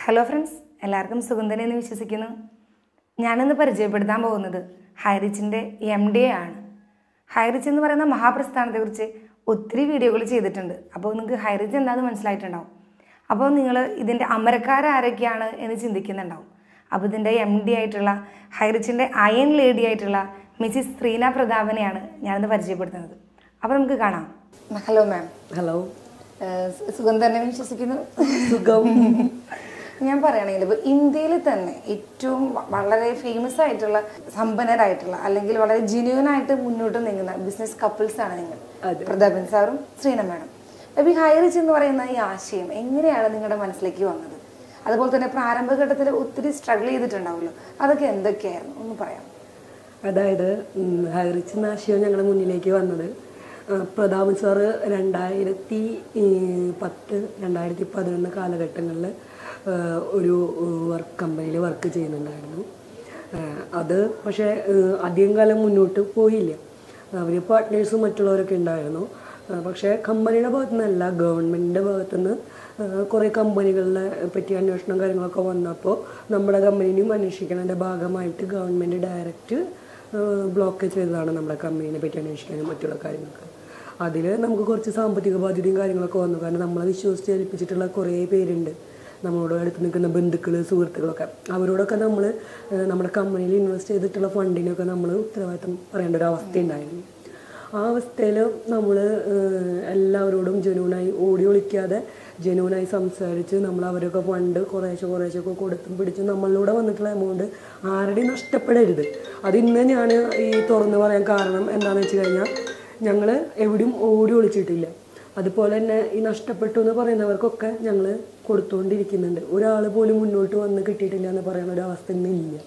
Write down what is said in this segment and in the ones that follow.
Hello friends എല്ലാവർക്കും സുഖം തന്നെ എന്ന് വിശ്വസിക്കുന്നു ഞാനിന്ന് പരിചയപ്പെടുത്താൻ പോകുന്നത് ഹൈറിച്ചിൻ്റെ എം ഡി എ ആണ് ഹൈറിച്ച് എന്ന് പറയുന്ന മഹാപ്രസ്ഥാനത്തെക്കുറിച്ച് ഒത്തിരി വീഡിയോകൾ ചെയ്തിട്ടുണ്ട് അപ്പോൾ നിങ്ങൾക്ക് ഹൈറിച്ച് എന്താണെന്ന് മനസ്സിലായിട്ടുണ്ടാവും അപ്പോൾ നിങ്ങൾ ഇതിൻ്റെ അമരക്കാരാരൊക്കെയാണ് എന്ന് ചിന്തിക്കുന്നുണ്ടാവും അപ്പോൾ ഇതിൻ്റെ എം ഡി ആയിട്ടുള്ള ഹൈറിച്ചിൻ്റെ അയൺ ലേഡി ആയിട്ടുള്ള മിസ്സിസ് ശ്രീന പ്രതാപനെയാണ് ഞാനിന്ന് പരിചയപ്പെടുത്തുന്നത് അപ്പോൾ നമുക്ക് കാണാം ഹലോ മാം ഹലോ സുഖം തന്നെ വിശ്വസിക്കുന്നു സുഖം ഞാൻ പറയുകയാണെങ്കിൽ ഇപ്പോൾ ഇന്ത്യയിൽ തന്നെ ഏറ്റവും വ- വളരെ ഫേമസ് ആയിട്ടുള്ള സമ്പന്നരായിട്ടുള്ള അല്ലെങ്കിൽ വളരെ ജെന്യൂൻ ആയിട്ട് മുന്നോട്ട് നീങ്ങുന്ന ബിസിനസ് കപ്പിൾസ് ആണ് നിങ്ങൾ അതെ. പ്രതാപൻ സാറും ശ്രീന മാഡം അപ്പോൾ ഈ ഹൈറിച്ച് എന്ന് പറയുന്ന ഈ ആശയം എങ്ങനെയാണ് നിങ്ങളുടെ മനസ്സിലേക്ക് വന്നത് അതുപോലെ തന്നെ പ്രാരംഭഘട്ടത്തിൽ ഒത്തിരി സ്ട്രഗിൾ ചെയ്തിട്ടുണ്ടാവുമല്ലോ അതൊക്കെ എന്തൊക്കെയായിരുന്നു ഒന്ന് പറയാം അതായത് ഉം, ഹൈറിച്ച് എന്ന ആശയം ഞങ്ങളുടെ മുന്നിലേക്ക് വന്നത് ആ, പ്രതാപൻ സാറ് രണ്ടായിരത്തി ഈ, പത്ത് രണ്ടായിരത്തി പതിനൊന്ന് കാലഘട്ടങ്ങളിൽ ഒരു വർക്ക് കമ്പനിയിൽ വർക്ക് ചെയ്യുന്നുണ്ടായിരുന്നു ആ, അത് പക്ഷേ ആ, അധികം കാലം മുന്നോട്ട് പോയില്ല അവർ പാർട്ട്നേഴ്സും മറ്റുള്ളവരൊക്കെ ഉണ്ടായിരുന്നു ആ, പക്ഷേ കമ്പനിയുടെ ഭാഗത്തു നിന്നല്ല ഗവൺമെൻറ്റിൻ്റെ ഭാഗത്തുനിന്ന് കുറേ കമ്പനികളെ പറ്റി അന്വേഷണം കാര്യങ്ങളൊക്കെ വന്നപ്പോൾ നമ്മുടെ കമ്പനിയും അന്വേഷിക്കുന്നതിൻ്റെ ഭാഗമായിട്ട് ഗവൺമെൻറ് ഡയറക്റ്റ് ബ്ലോക്ക് ചെയ്തതാണ് നമ്മുടെ കമ്പനീനെ പറ്റി അന്വേഷിക്കാനും മറ്റുള്ള കാര്യങ്ങൾക്ക് അതിൽ നമുക്ക് കുറച്ച് സാമ്പത്തിക ബാധ്യതയും കാര്യങ്ങളൊക്കെ വന്നു കാരണം നമ്മളെ വിശ്വസിച്ച് ഏൽപ്പിച്ചിട്ടുള്ള കുറേ പേരുണ്ട് നമ്മളോട് അടുത്ത് നിൽക്കുന്ന ബന്ധുക്കൾ സുഹൃത്തുക്കളൊക്കെ അവരോടൊക്കെ നമ്മൾ നമ്മുടെ കമ്പനിയിൽ ഇൻവെസ്റ്റ് ചെയ്തിട്ടുള്ള ഫണ്ടിനൊക്കെ നമ്മൾ ഉത്തരവാദിത്തം പറയേണ്ട ഒരു അവസ്ഥ ഉണ്ടായിരുന്നു ആ അവസ്ഥയിൽ നമ്മൾ എല്ലാവരോടും ജനുവനായി ഓടി ഒളിക്കാതെ ജനുവനായി സംസാരിച്ച് നമ്മൾ അവരൊക്കെ ഫണ്ട് കുറേശ്ശെ കുറേശ്ശെ ഒക്കെ കൊടുത്തും പിടിച്ചും നമ്മളിലൂടെ വന്നിട്ടുള്ള എമൗണ്ട് ആരുടെയും നഷ്ടപ്പെടരുത് അത് ഇന്ന് ഞാൻ ഈ തുറന്ന് പറയാൻ കാരണം എന്താണെന്ന് വെച്ച് കഴിഞ്ഞാൽ ഞങ്ങൾ എവിടെയും ഓടി ഒളിച്ചിട്ടില്ല അതുപോലെ തന്നെ ഈ നഷ്ടപ്പെട്ടു എന്ന് പറയുന്നവർക്കൊക്കെ ഞങ്ങൾ കൊടുത്തുകൊണ്ടിരിക്കുന്നുണ്ട് ഒരാൾ പോലും മുന്നോട്ട് വന്ന് കിട്ടിയിട്ടില്ല എന്ന് പറയുന്ന ഒരു അവസ്ഥ ഇന്നില്ല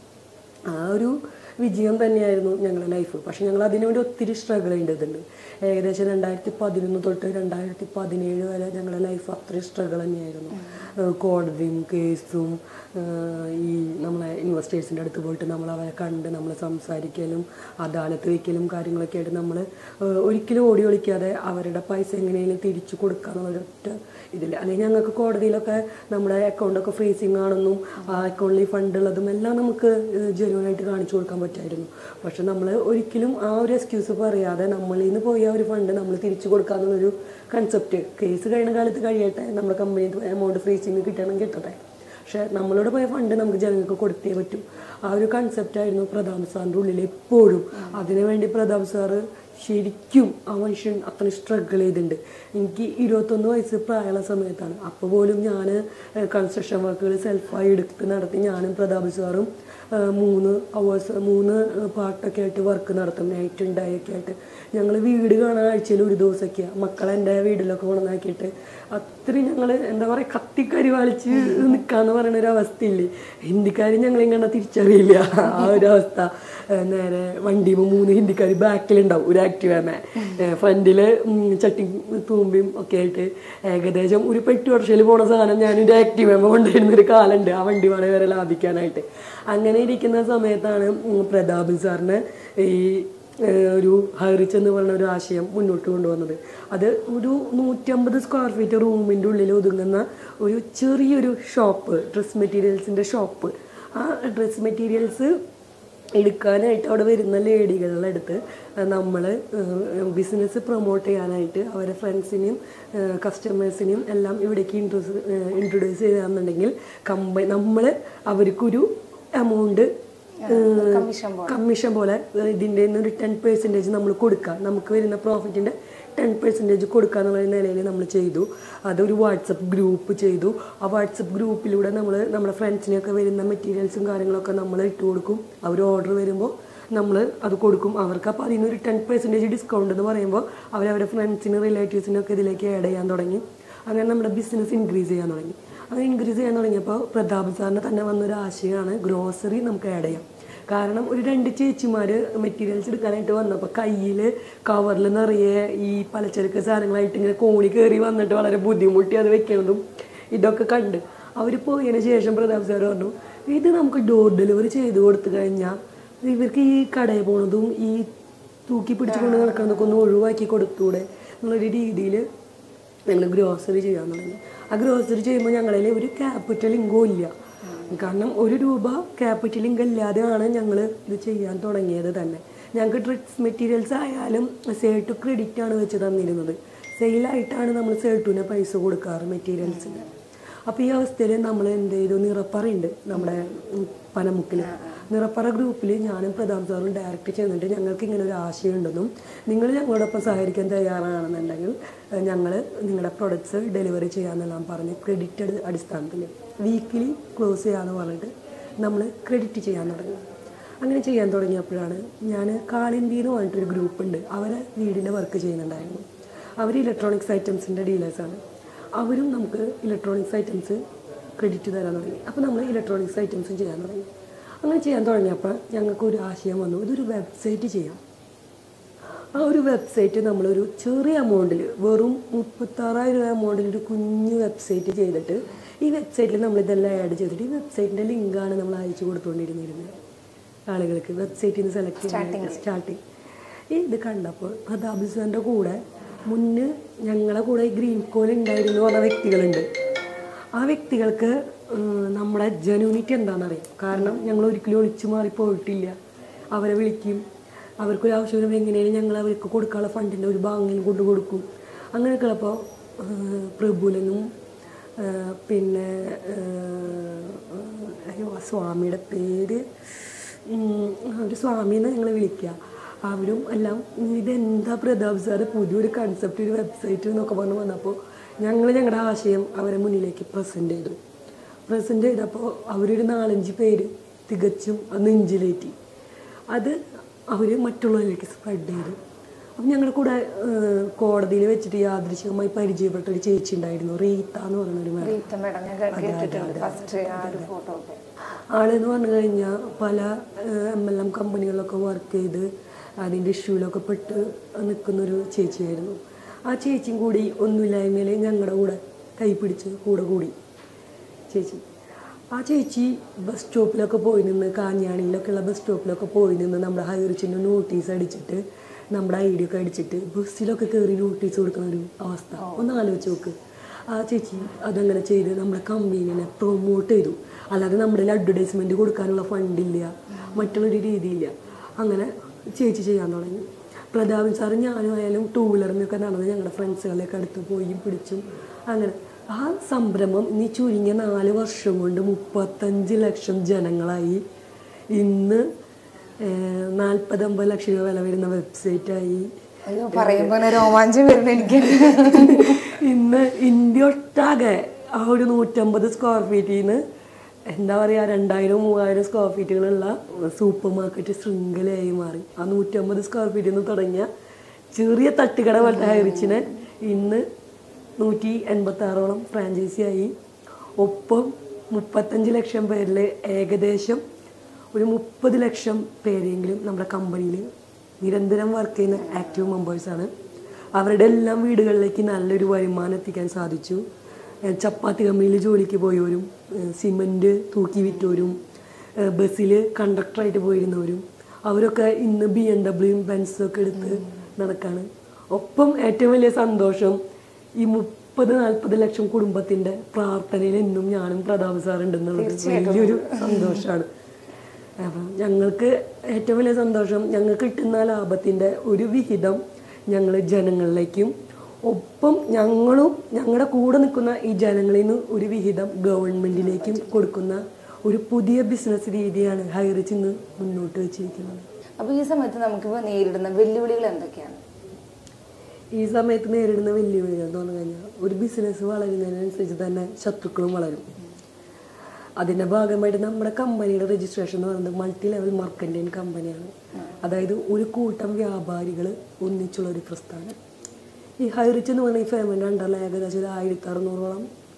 ആ ഒരു വിജയം തന്നെയായിരുന്നു ഞങ്ങളുടെ ലൈഫ് പക്ഷെ ഞങ്ങൾ അതിനുവേണ്ടി ഒത്തിരി സ്ട്രഗിൾ ചെയ്യേണ്ടതുണ്ട് ഏകദേശം രണ്ടായിരത്തി പതിനൊന്ന് തൊട്ട് രണ്ടായിരത്തി പതിനേഴ് വരെ ഞങ്ങളുടെ ലൈഫ് അത്രയും സ്ട്രഗിൾ തന്നെയായിരുന്നു ഏഹ് കോടതിയും കേസും ഏഹ് ഈ നമ്മളെ ഇൻവെസ്റ്റേഴ്സിൻ്റെ അടുത്ത് പോയിട്ട് നമ്മൾ അവരെ കണ്ട് നമ്മൾ സംസാരിക്കലും അദാലത്ത് വയ്ക്കലും കാര്യങ്ങളൊക്കെ ആയിട്ട് നമ്മൾ ഒരിക്കലും ഓടി ഒളിക്കാതെ അവരുടെ പൈസ എങ്ങനെയും തിരിച്ചു കൊടുക്കാന്നുള്ളൊരൊറ്റ ഇതില്ല അല്ലെങ്കിൽ ഞങ്ങൾക്ക് കോടതിയിലൊക്കെ നമ്മുടെ അക്കൗണ്ടൊക്കെ ഫ്രീസിങ് ആണെന്നും ആ അക്കൗണ്ടിൽ ഫണ്ട് ഉള്ളതും എല്ലാം നമുക്ക് ജെന്യൂനായിട്ട് കാണിച്ചു കൊടുക്കാൻ പറ്റായിരുന്നു പക്ഷെ നമ്മൾ ഒരിക്കലും ആ ഒരു എക്സ്ക്യൂസ് പറയാതെ നമ്മളിൽ നിന്ന് പോയി ആ ഒരു ഫണ്ട് നമ്മൾ തിരിച്ചു കൊടുക്കാന്നുള്ളൊരു കൺസെപ്റ്റ് കേസ് കഴിയുന്ന കാലത്ത് കഴിയട്ടെ നമ്മുടെ കമ്പനിയിൽ എമൗണ്ട് ഫ്രീസിങ് കിട്ടണം കിട്ടട്ടെ പക്ഷെ നമ്മളോട് പോയ ഫണ്ട് നമുക്ക് ജനങ്ങൾക്ക് കൊടുത്തേ പറ്റൂ ആ ഒരു കൺസെപ്റ്റായിരുന്നു പ്രതാപ് സാറിൻ്റെ ഉള്ളിൽ എപ്പോഴും അതിനുവേണ്ടി പ്രതാപ് സാറ് ശരിക്കും ആ മനുഷ്യൻ അത്ര സ്ട്രഗിൾ ചെയ്തിട്ടുണ്ട് എനിക്ക് ഇരുപത്തൊന്ന് വയസ്സ് പ്രായമുള്ള സമയത്താണ് അപ്പോൾ പോലും ഞാൻ കൺസ്ട്രക്ഷൻ വർക്കുകൾ സെൽഫായി എടുത്ത് നടത്തി ഞാനും പ്രതാപ് സാറും ആ, മൂന്ന് അവേഴ്സ് മൂന്ന് പാട്ടൊക്കെ ആയിട്ട് വർക്ക് നടത്തും നൈറ്റും ഡേ ഒക്കെ ആയിട്ട് ഞങ്ങൾ വീട് കാണാൻ ആഴ്ചയിൽ ഒരു ദിവസമൊക്കെയാണ് മക്കളെ എൻ്റെ വീട്ടിലൊക്കെ കൊണ്ടുവന്നാക്കിയിട്ട് അത്രയും ഞങ്ങൾ എന്താ പറയുക കത്തിക്കരി വലിച്ച് നിൽക്കാന്ന് പറയുന്ന ഒരു അവസ്ഥയില്ലേ ഹിന്ദിക്കാർ ഞങ്ങളിങ്ങനെ തിരിച്ചറിയില്ല ആ ഒരു അവസ്ഥ ഏ, നേരെ വണ്ടിയുമ്പോൾ മൂന്ന് ഹിന്ദിക്കാർ ബാക്കിലുണ്ടാവും ഒരു ആക്റ്റീവമേ ഫ്രണ്ടിൽ ചട്ടി തൂമ്പിയും ഒക്കെ ആയിട്ട് ഏകദേശം ഒരു പെട്ടി വർഷയിൽ പോണ സാധനം ഞാനൊരു ആക്റ്റീവമ കൊണ്ടുവരുന്ന ഒരു കാലുണ്ട് ആ വണ്ടി വേണേ വരെ ലാഭിക്കാനായിട്ട് അങ്ങനെ ഇരിക്കുന്ന സമയത്താണ് ഉം, പ്രതാപൻ സാറിന് ഈ ഏഹ് ഒരു ഹൈറിച്ച് എന്ന് പറയുന്ന ഒരു ആശയം മുന്നോട്ട് കൊണ്ടുവന്നത് അത് ഒരു നൂറ്റമ്പത് സ്ക്വയർ ഫീറ്റ് റൂമിൻ്റെ ഉള്ളിൽ ഒതുങ്ങുന്ന ഒരു ചെറിയൊരു ഷോപ്പ് ഡ്രസ് മെറ്റീരിയൽസിൻ്റെ ഷോപ്പ് ആ ഡ്രസ് മെറ്റീരിയൽസ് എടുക്കാനായിട്ട് അവിടെ വരുന്ന ലേഡികളുടെ അടുത്ത് നമ്മൾ ബിസിനസ് പ്രൊമോട്ട് ചെയ്യാനായിട്ട് അവരെ ഫ്രണ്ട്സിനെയും കസ്റ്റമേഴ്സിനെയും എല്ലാം ഇവിടേക്ക് ഇൻട്രസ് ഇൻട്രൊഡ്യൂസ് ചെയ്യാന്നുണ്ടെങ്കിൽ കമ്പനി നമ്മൾ അവർക്കൊരു എമൗണ്ട് കമ്മീഷൻ കമ്മീഷൻ പോലെ ഏഹ് ഇതിൻ്റെ നിന്ന് ഒരു ടെൻ പെർസെൻറ്റേജ് നമ്മൾ കൊടുക്കുക നമുക്ക് വരുന്ന പ്രോഫിറ്റിൻ്റെ ടെൻ പെർസെൻറ്റേജ് കൊടുക്കുക എന്നുള്ള നിലയിൽ നമ്മൾ ചെയ്തു അതൊരു വാട്സപ്പ് ഗ്രൂപ്പ് ചെയ്തു ആ വാട്സപ്പ് ഗ്രൂപ്പിലൂടെ നമ്മൾ നമ്മുടെ ഫ്രണ്ട്സിനെയൊക്കെ വരുന്ന മെറ്റീരിയൽസും കാര്യങ്ങളൊക്കെ നമ്മൾ ഇട്ട് കൊടുക്കും അവർ ഓർഡർ വരുമ്പോൾ നമ്മൾ അത് കൊടുക്കും അവർക്ക് അപ്പോൾ അതിൽ നിന്നൊരു ടെൻ പെർസെൻറ്റേജ് ഡിസ്കൗണ്ട് എന്ന് പറയുമ്പോൾ അവരവരുടെ ഫ്രണ്ട്സിനും റിലേറ്റീവ്സിനൊക്കെ ഇതിലേക്ക് ആഡ് ചെയ്യാൻ തുടങ്ങി അങ്ങനെ നമ്മുടെ ബിസിനസ് ഇൻക്രീസ് ചെയ്യാൻ തുടങ്ങി അങ്ങനെ ഇൻക്രീസ് ചെയ്യാൻ തുടങ്ങിയപ്പോൾ പ്രതാപ് സാറിന് തന്നെ വന്നൊരു ആശയമാണ് ഗ്രോസറി നമുക്ക് ആഡ് ചെയ്യാം കാരണം ഒരു രണ്ട് ചേച്ചിമാർ മെറ്റീരിയൽസ് എടുക്കാനായിട്ട് വന്നപ്പോൾ കയ്യിൽ കവറിൽ നിറയെ ഈ പലചരക്ക് സാധനങ്ങളായിട്ട് ഇങ്ങനെ കോണി കയറി വന്നിട്ട് വളരെ ബുദ്ധിമുട്ടി അത് വെക്കണതും ഇതൊക്കെ കണ്ട് അവർ പോയതിന് ശേഷം പ്രതാപ് സാർ പറഞ്ഞു ഇത് നമുക്ക് ഡോർ ഡെലിവറി ചെയ്ത് കൊടുത്തു കഴിഞ്ഞാൽ ഇവർക്ക് ഈ കടയിൽ പോണതും ഈ തൂക്കി പിടിച്ചുകൊണ്ട് നടക്കുന്നതൊക്കെ ഒന്ന് ഒഴിവാക്കി കൊടുത്തൂടെ എന്നുള്ളൊരു രീതിയിൽ ഞങ്ങൾ ഗ്രോസറി ചെയ്യാൻ തുടങ്ങി ആ ഗ്രോസറി ചെയ്യുമ്പോൾ ഞങ്ങളിൽ ഒരു ക്യാപിറ്റൽ ഇൻകം ഇല്ല കാരണം ഒരു രൂപ ക്യാപിറ്റൽ ഇൻകം ഇല്ലാതെയാണ് ഞങ്ങൾ ഇത് ചെയ്യാൻ തുടങ്ങിയത് തന്നെ ഞങ്ങൾക്ക് ഡ്രഗ്സ് മെറ്റീരിയൽസ് ആയാലും സെയിൽ ടു ക്രെഡിറ്റ് ആണ് വെച്ച് തന്നിരുന്നത് സെയിലായിട്ടാണ് നമ്മൾ സെയിൽ ടുവിന് പൈസ കൊടുക്കാറ് മെറ്റീരിയൽസിന് അപ്പോൾ ഈ അവസ്ഥയിൽ നമ്മൾ എന്ത് ചെയ്തു നിറപ്പറയുണ്ട് നമ്മുടെ ഉം, പനമുക്കിൽ നിറപ്പറ ഗ്രൂപ്പിൽ ഞാനും പ്രധാൻ സാറും ഡയറക്റ്റ് ചെയ്യുന്നുണ്ട് ഞങ്ങൾക്ക് ഇങ്ങനെ ഒരു ആശയമുണ്ടെന്നും നിങ്ങൾ ഞങ്ങളോടൊപ്പം സഹകരിക്കാൻ തയ്യാറാണെന്നുണ്ടെങ്കിൽ ഞങ്ങൾ നിങ്ങളുടെ പ്രൊഡക്ട്സ് ഡെലിവറി ചെയ്യാമെന്നെല്ലാം പറഞ്ഞ് ക്രെഡിറ്റ് അടിസ്ഥാനത്തിൽ വീക്കിലി ക്ലോസ് ചെയ്യാമെന്ന് പറഞ്ഞിട്ട് നമ്മൾ ക്രെഡിറ്റ് ചെയ്യാൻ തുടങ്ങി അങ്ങനെ ചെയ്യാൻ തുടങ്ങിയപ്പോഴാണ് ഞാൻ കാളിന്തി എന്ന് പറഞ്ഞിട്ടൊരു ഗ്രൂപ്പ് ഉണ്ട് അവരെ വീടിൻ്റെ വർക്ക് ചെയ്യുന്നുണ്ടായിരുന്നു അവർ ഇലക്ട്രോണിക്സ് ഐറ്റംസിൻ്റെ ഡീലേഴ്സാണ് അവരും നമുക്ക് ഇലക്ട്രോണിക്സ് ഐറ്റംസ് ക്രെഡിറ്റ് തരാൻ തുടങ്ങി അപ്പോൾ നമ്മൾ ഇലക്ട്രോണിക്സ് ഐറ്റംസും ചെയ്യാൻ തുടങ്ങി അങ്ങനെ ചെയ്യാൻ തുടങ്ങിയപ്പോൾ ഞങ്ങൾക്ക് ഒരു ആശയം വന്നു ഇതൊരു വെബ്സൈറ്റ് ചെയ്യാം ആ ഒരു വെബ്സൈറ്റ് നമ്മളൊരു ചെറിയ എമൗണ്ടിൽ വെറും മുപ്പത്താറായിരം രൂപ എമൗണ്ടിൽ ഒരു കുഞ്ഞു വെബ്സൈറ്റ് ചെയ്തിട്ട് ഈ വെബ്സൈറ്റിൽ നമ്മൾ ഇതെല്ലാം ആഡ് ചെയ്തിട്ട് ഈ വെബ്സൈറ്റിൻ്റെ ലിങ്കാണ് നമ്മൾ അയച്ചു കൊടുത്തുകൊണ്ടിരുന്നിരുന്നത് ആളുകൾക്ക് വെബ്സൈറ്റിൽ നിന്ന് സെലക്ട് ചെയ്യാൻ സ്റ്റാർട്ടിങ് ഈ ഇത് കണ്ടപ്പോൾ പ്രതാപ് സാറിൻ്റെ കൂടെ മുന്ന് ഞങ്ങളെ കൂടെ ഈ ഗ്രീൻ കോൽ ഉണ്ടായിരുന്നു പറഞ്ഞ വ്യക്തികളുണ്ട് ആ വ്യക്തികൾക്ക് ഉം, നമ്മുടെ ജനുവിനിറ്റി എന്താണെന്നറിയാം കാരണം ഞങ്ങൾ ഒരിക്കലും ഒളിച്ചു മാറി പോയിട്ടില്ല അവരെ വിളിക്കും അവർക്കൊരു ആവശ്യം വരുമ്പോൾ എങ്ങനെയാണ് ഞങ്ങൾ അവർക്ക് കൊടുക്കാനുള്ള ഫണ്ടിൻ്റെ ഒരു ഭാഗം കൊണ്ട് കൊടുക്കും അങ്ങനെയൊക്കെ ഉള്ളപ്പോൾ പ്രഭുലനും ആ, പിന്നെ ആ, അയ്യോ ആ സ്വാമിയുടെ പേര് ഉം, ഒരു സ്വാമിനെ ഞങ്ങൾ വിളിക്കുക അവരും എല്ലാം ഇതെന്താ പ്രതാപ് സാറ് പുതിയൊരു കൺസെപ്റ്റ് ഒരു വെബ്സൈറ്റ് എന്നൊക്കെ പറഞ്ഞ് വന്നപ്പോൾ ഞങ്ങൾ ഞങ്ങളുടെ ആശയം അവരെ മുന്നിലേക്ക് പ്രസൻറ്റ് ചെയ്തു പ്രസൻറ്റ് ചെയ്തപ്പോൾ അവരൊരു നാലഞ്ച് പേര് തികച്ചും അത് നെഞ്ചിലേറ്റി അത് അവർ മറ്റുള്ളവരിലേക്ക് സ്പ്രെഡ് ചെയ്തു അപ്പം ഞങ്ങളുടെ കൂടെ കോടതിയിൽ വെച്ചിട്ട് യാദൃശികമായി പരിചയപ്പെട്ട ഒരു ചേച്ചി ഉണ്ടായിരുന്നു റീത്ത എന്ന് പറയുന്ന ഒരു മാഡം റീത്ത മേഡം ഞാൻ കേട്ടിട്ടുണ്ട് ഫസ്റ്റ് ആ ഒരു ഫോട്ടോ ഒക്കെ ആളെന്ന് പറഞ്ഞു കഴിഞ്ഞാൽ പല എം എൽ എം കമ്പനികളിലൊക്കെ വർക്ക് ചെയ്ത് അതിൻ്റെ ഇഷ്യൂലൊക്കെ പെട്ട് നിൽക്കുന്നൊരു ചേച്ചിയായിരുന്നു ആ ചേച്ചിയും കൂടി ഒന്നുമില്ലായ്മയിൽ ഞങ്ങളുടെ കൂടെ കൈ പിടിച്ച് കൂടെ കൂടി ചേച്ചി ആ ചേച്ചി ബസ് സ്റ്റോപ്പിലൊക്കെ പോയി നിന്ന് കാഞ്ഞാണിയിലൊക്കെ ഉള്ള ബസ് സ്റ്റോപ്പിലൊക്കെ പോയി നിന്ന് നമ്മുടെ ഹൈറിച്ചിൻ്റെ നോട്ടീസ് അടിച്ചിട്ട് നമ്മുടെ ഐ ഡി ഒക്കെ അടിച്ചിട്ട് ബസ്സിലൊക്കെ കയറി നോട്ടീസ് കൊടുക്കുന്ന ഒരു അവസ്ഥ ഒന്ന് ആലോചിച്ച് നോക്ക് ആ ചേച്ചി അതങ്ങനെ ചെയ്ത് നമ്മുടെ കമ്പനീനെ പ്രൊമോട്ട് ചെയ്തു അല്ലാതെ നമ്മുടെ അഡ്വർടൈസ്മെൻറ്റ് കൊടുക്കാനുള്ള ഫണ്ടില്ല മറ്റുള്ളൊരു രീതിയില്ല അങ്ങനെ ചേച്ചി ചെയ്യാൻ തുടങ്ങി പ്രതാപൻ സാറ് ഞാനും ആയാലും ടൂ വീലറിനൊക്കെ നടന്ന് ഞങ്ങളുടെ ഫ്രണ്ട്സുകളെയൊക്കെ അടുത്ത് പോയി പിടിച്ചും അങ്ങനെ ആ സംരംഭം ഇനി ചുരുങ്ങിയ നാല് വർഷം കൊണ്ട് മുപ്പത്തഞ്ച് ലക്ഷം ജനങ്ങളായി ഇന്ന് നാൽപ്പത്തമ്പത് ലക്ഷം രൂപ വില വരുന്ന വെബ്സൈറ്റായി അയ്യോ പറയുമ്പോൾ തന്നെ രോമാഞ്ചം വരുന്നു എനിക്ക് ഇന്ന് ഇന്ത്യ ഒട്ടാകെ ആ ഒരു നൂറ്റമ്പത് സ്ക്വയർ ഫീറ്റിൽ നിന്ന് എന്താ പറയുക രണ്ടായിരം മൂവായിരം സ്ക്വയർ ഫീറ്റുകളുള്ള സൂപ്പർ മാർക്കറ്റ് ശൃംഖലയായി മാറി ആ നൂറ്റമ്പത് സ്ക്വയർ ഫീറ്റിൽ നിന്ന് തുടങ്ങിയ ചെറിയ തട്ടുകട പോലത്തെ ഹൈറിച്ചിനെ ഇന്ന് നൂറ്റി എൺപത്തി ആറോളം ഫ്രാഞ്ചൈസിയായി ഒപ്പം മുപ്പത്തഞ്ച് ലക്ഷം പേരിൽ ഏകദേശം ഒരു മുപ്പത് ലക്ഷം പേരെങ്കിലും നമ്മുടെ കമ്പനിയിൽ നിരന്തരം വർക്ക് ചെയ്യുന്ന ആക്റ്റീവ് മെമ്പേഴ്സാണ് അവരുടെ എല്ലാം വീടുകളിലേക്ക് നല്ലൊരു വരുമാനം എത്തിക്കാൻ സാധിച്ചു ഏഹ് ചപ്പാത്തി കമ്പനിയിൽ ജോലിക്ക് പോയവരും ഏഹ് സിമൻറ്റ് തൂക്കി വിറ്റവരും ഏഹ് ബസ്സിൽ കണ്ടക്ടറായിട്ട് പോയിരുന്നവരും അവരൊക്കെ ഇന്ന് ബി എം ഡബ്ല്യൂയും ബെൻസും ഒക്കെ എടുത്ത് നടക്കാണ് ഒപ്പം ഏറ്റവും വലിയ സന്തോഷം ഈ മുപ്പത് നാൽപ്പത് ലക്ഷം കുടുംബത്തിൻ്റെ പ്രാർത്ഥനയിൽ എന്നും ഞാനും പ്രതാപ് സാർ ഉണ്ടെന്നുള്ളത് വലിയൊരു സന്തോഷമാണ് അപ്പം ഞങ്ങൾക്ക് ഏറ്റവും വലിയ സന്തോഷം ഞങ്ങൾക്ക് കിട്ടുന്ന ലാഭത്തിൻ്റെ ഒരു വിഹിതം ഞങ്ങൾ ജനങ്ങളിലേക്കും ഒപ്പം ഞങ്ങളും ഞങ്ങളുടെ കൂടെ നിൽക്കുന്ന ഈ ജനങ്ങളിൽ നിന്ന് ഒരു വിഹിതം ഗവൺമെൻറ്റിലേക്കും കൊടുക്കുന്ന ഒരു പുതിയ ബിസിനസ് രീതിയാണ് ഹൈറിച്ച് ഇന്ന് മുന്നോട്ട് വെച്ചിരിക്കുന്നത് അപ്പോൾ ഈ സമയത്ത് നമുക്കിപ്പോൾ നേരിടുന്ന വെല്ലുവിളികൾ എന്തൊക്കെയാണ് ഈ സമയത്ത് നേരിടുന്ന വെല്ലുവിളികൾ എന്ന് പറഞ്ഞു കഴിഞ്ഞാൽ ഒരു ബിസിനസ് വളരുന്നതിനനുസരിച്ച് തന്നെ ശത്രുക്കളും വളരും അതിൻ്റെ ഭാഗമായിട്ട് നമ്മുടെ കമ്പനിയുടെ രജിസ്ട്രേഷൻ എന്ന് പറയുന്നത് മൾട്ടി ലെവൽ മർക്കൻറ്റൈൻ കമ്പനിയാണ് അതായത് ഒരു കൂട്ടം വ്യാപാരികൾ ഒന്നിച്ചുള്ള ഒരു പ്രസ്ഥാനം ഈ ഹൈറിച്ച് എന്ന് പറയുന്ന ഈ ഫേമിൻ്റെ അണ്ടറിൽ ഏകദേശം ഒരു ആയിരത്തി അറുന്നൂറോളം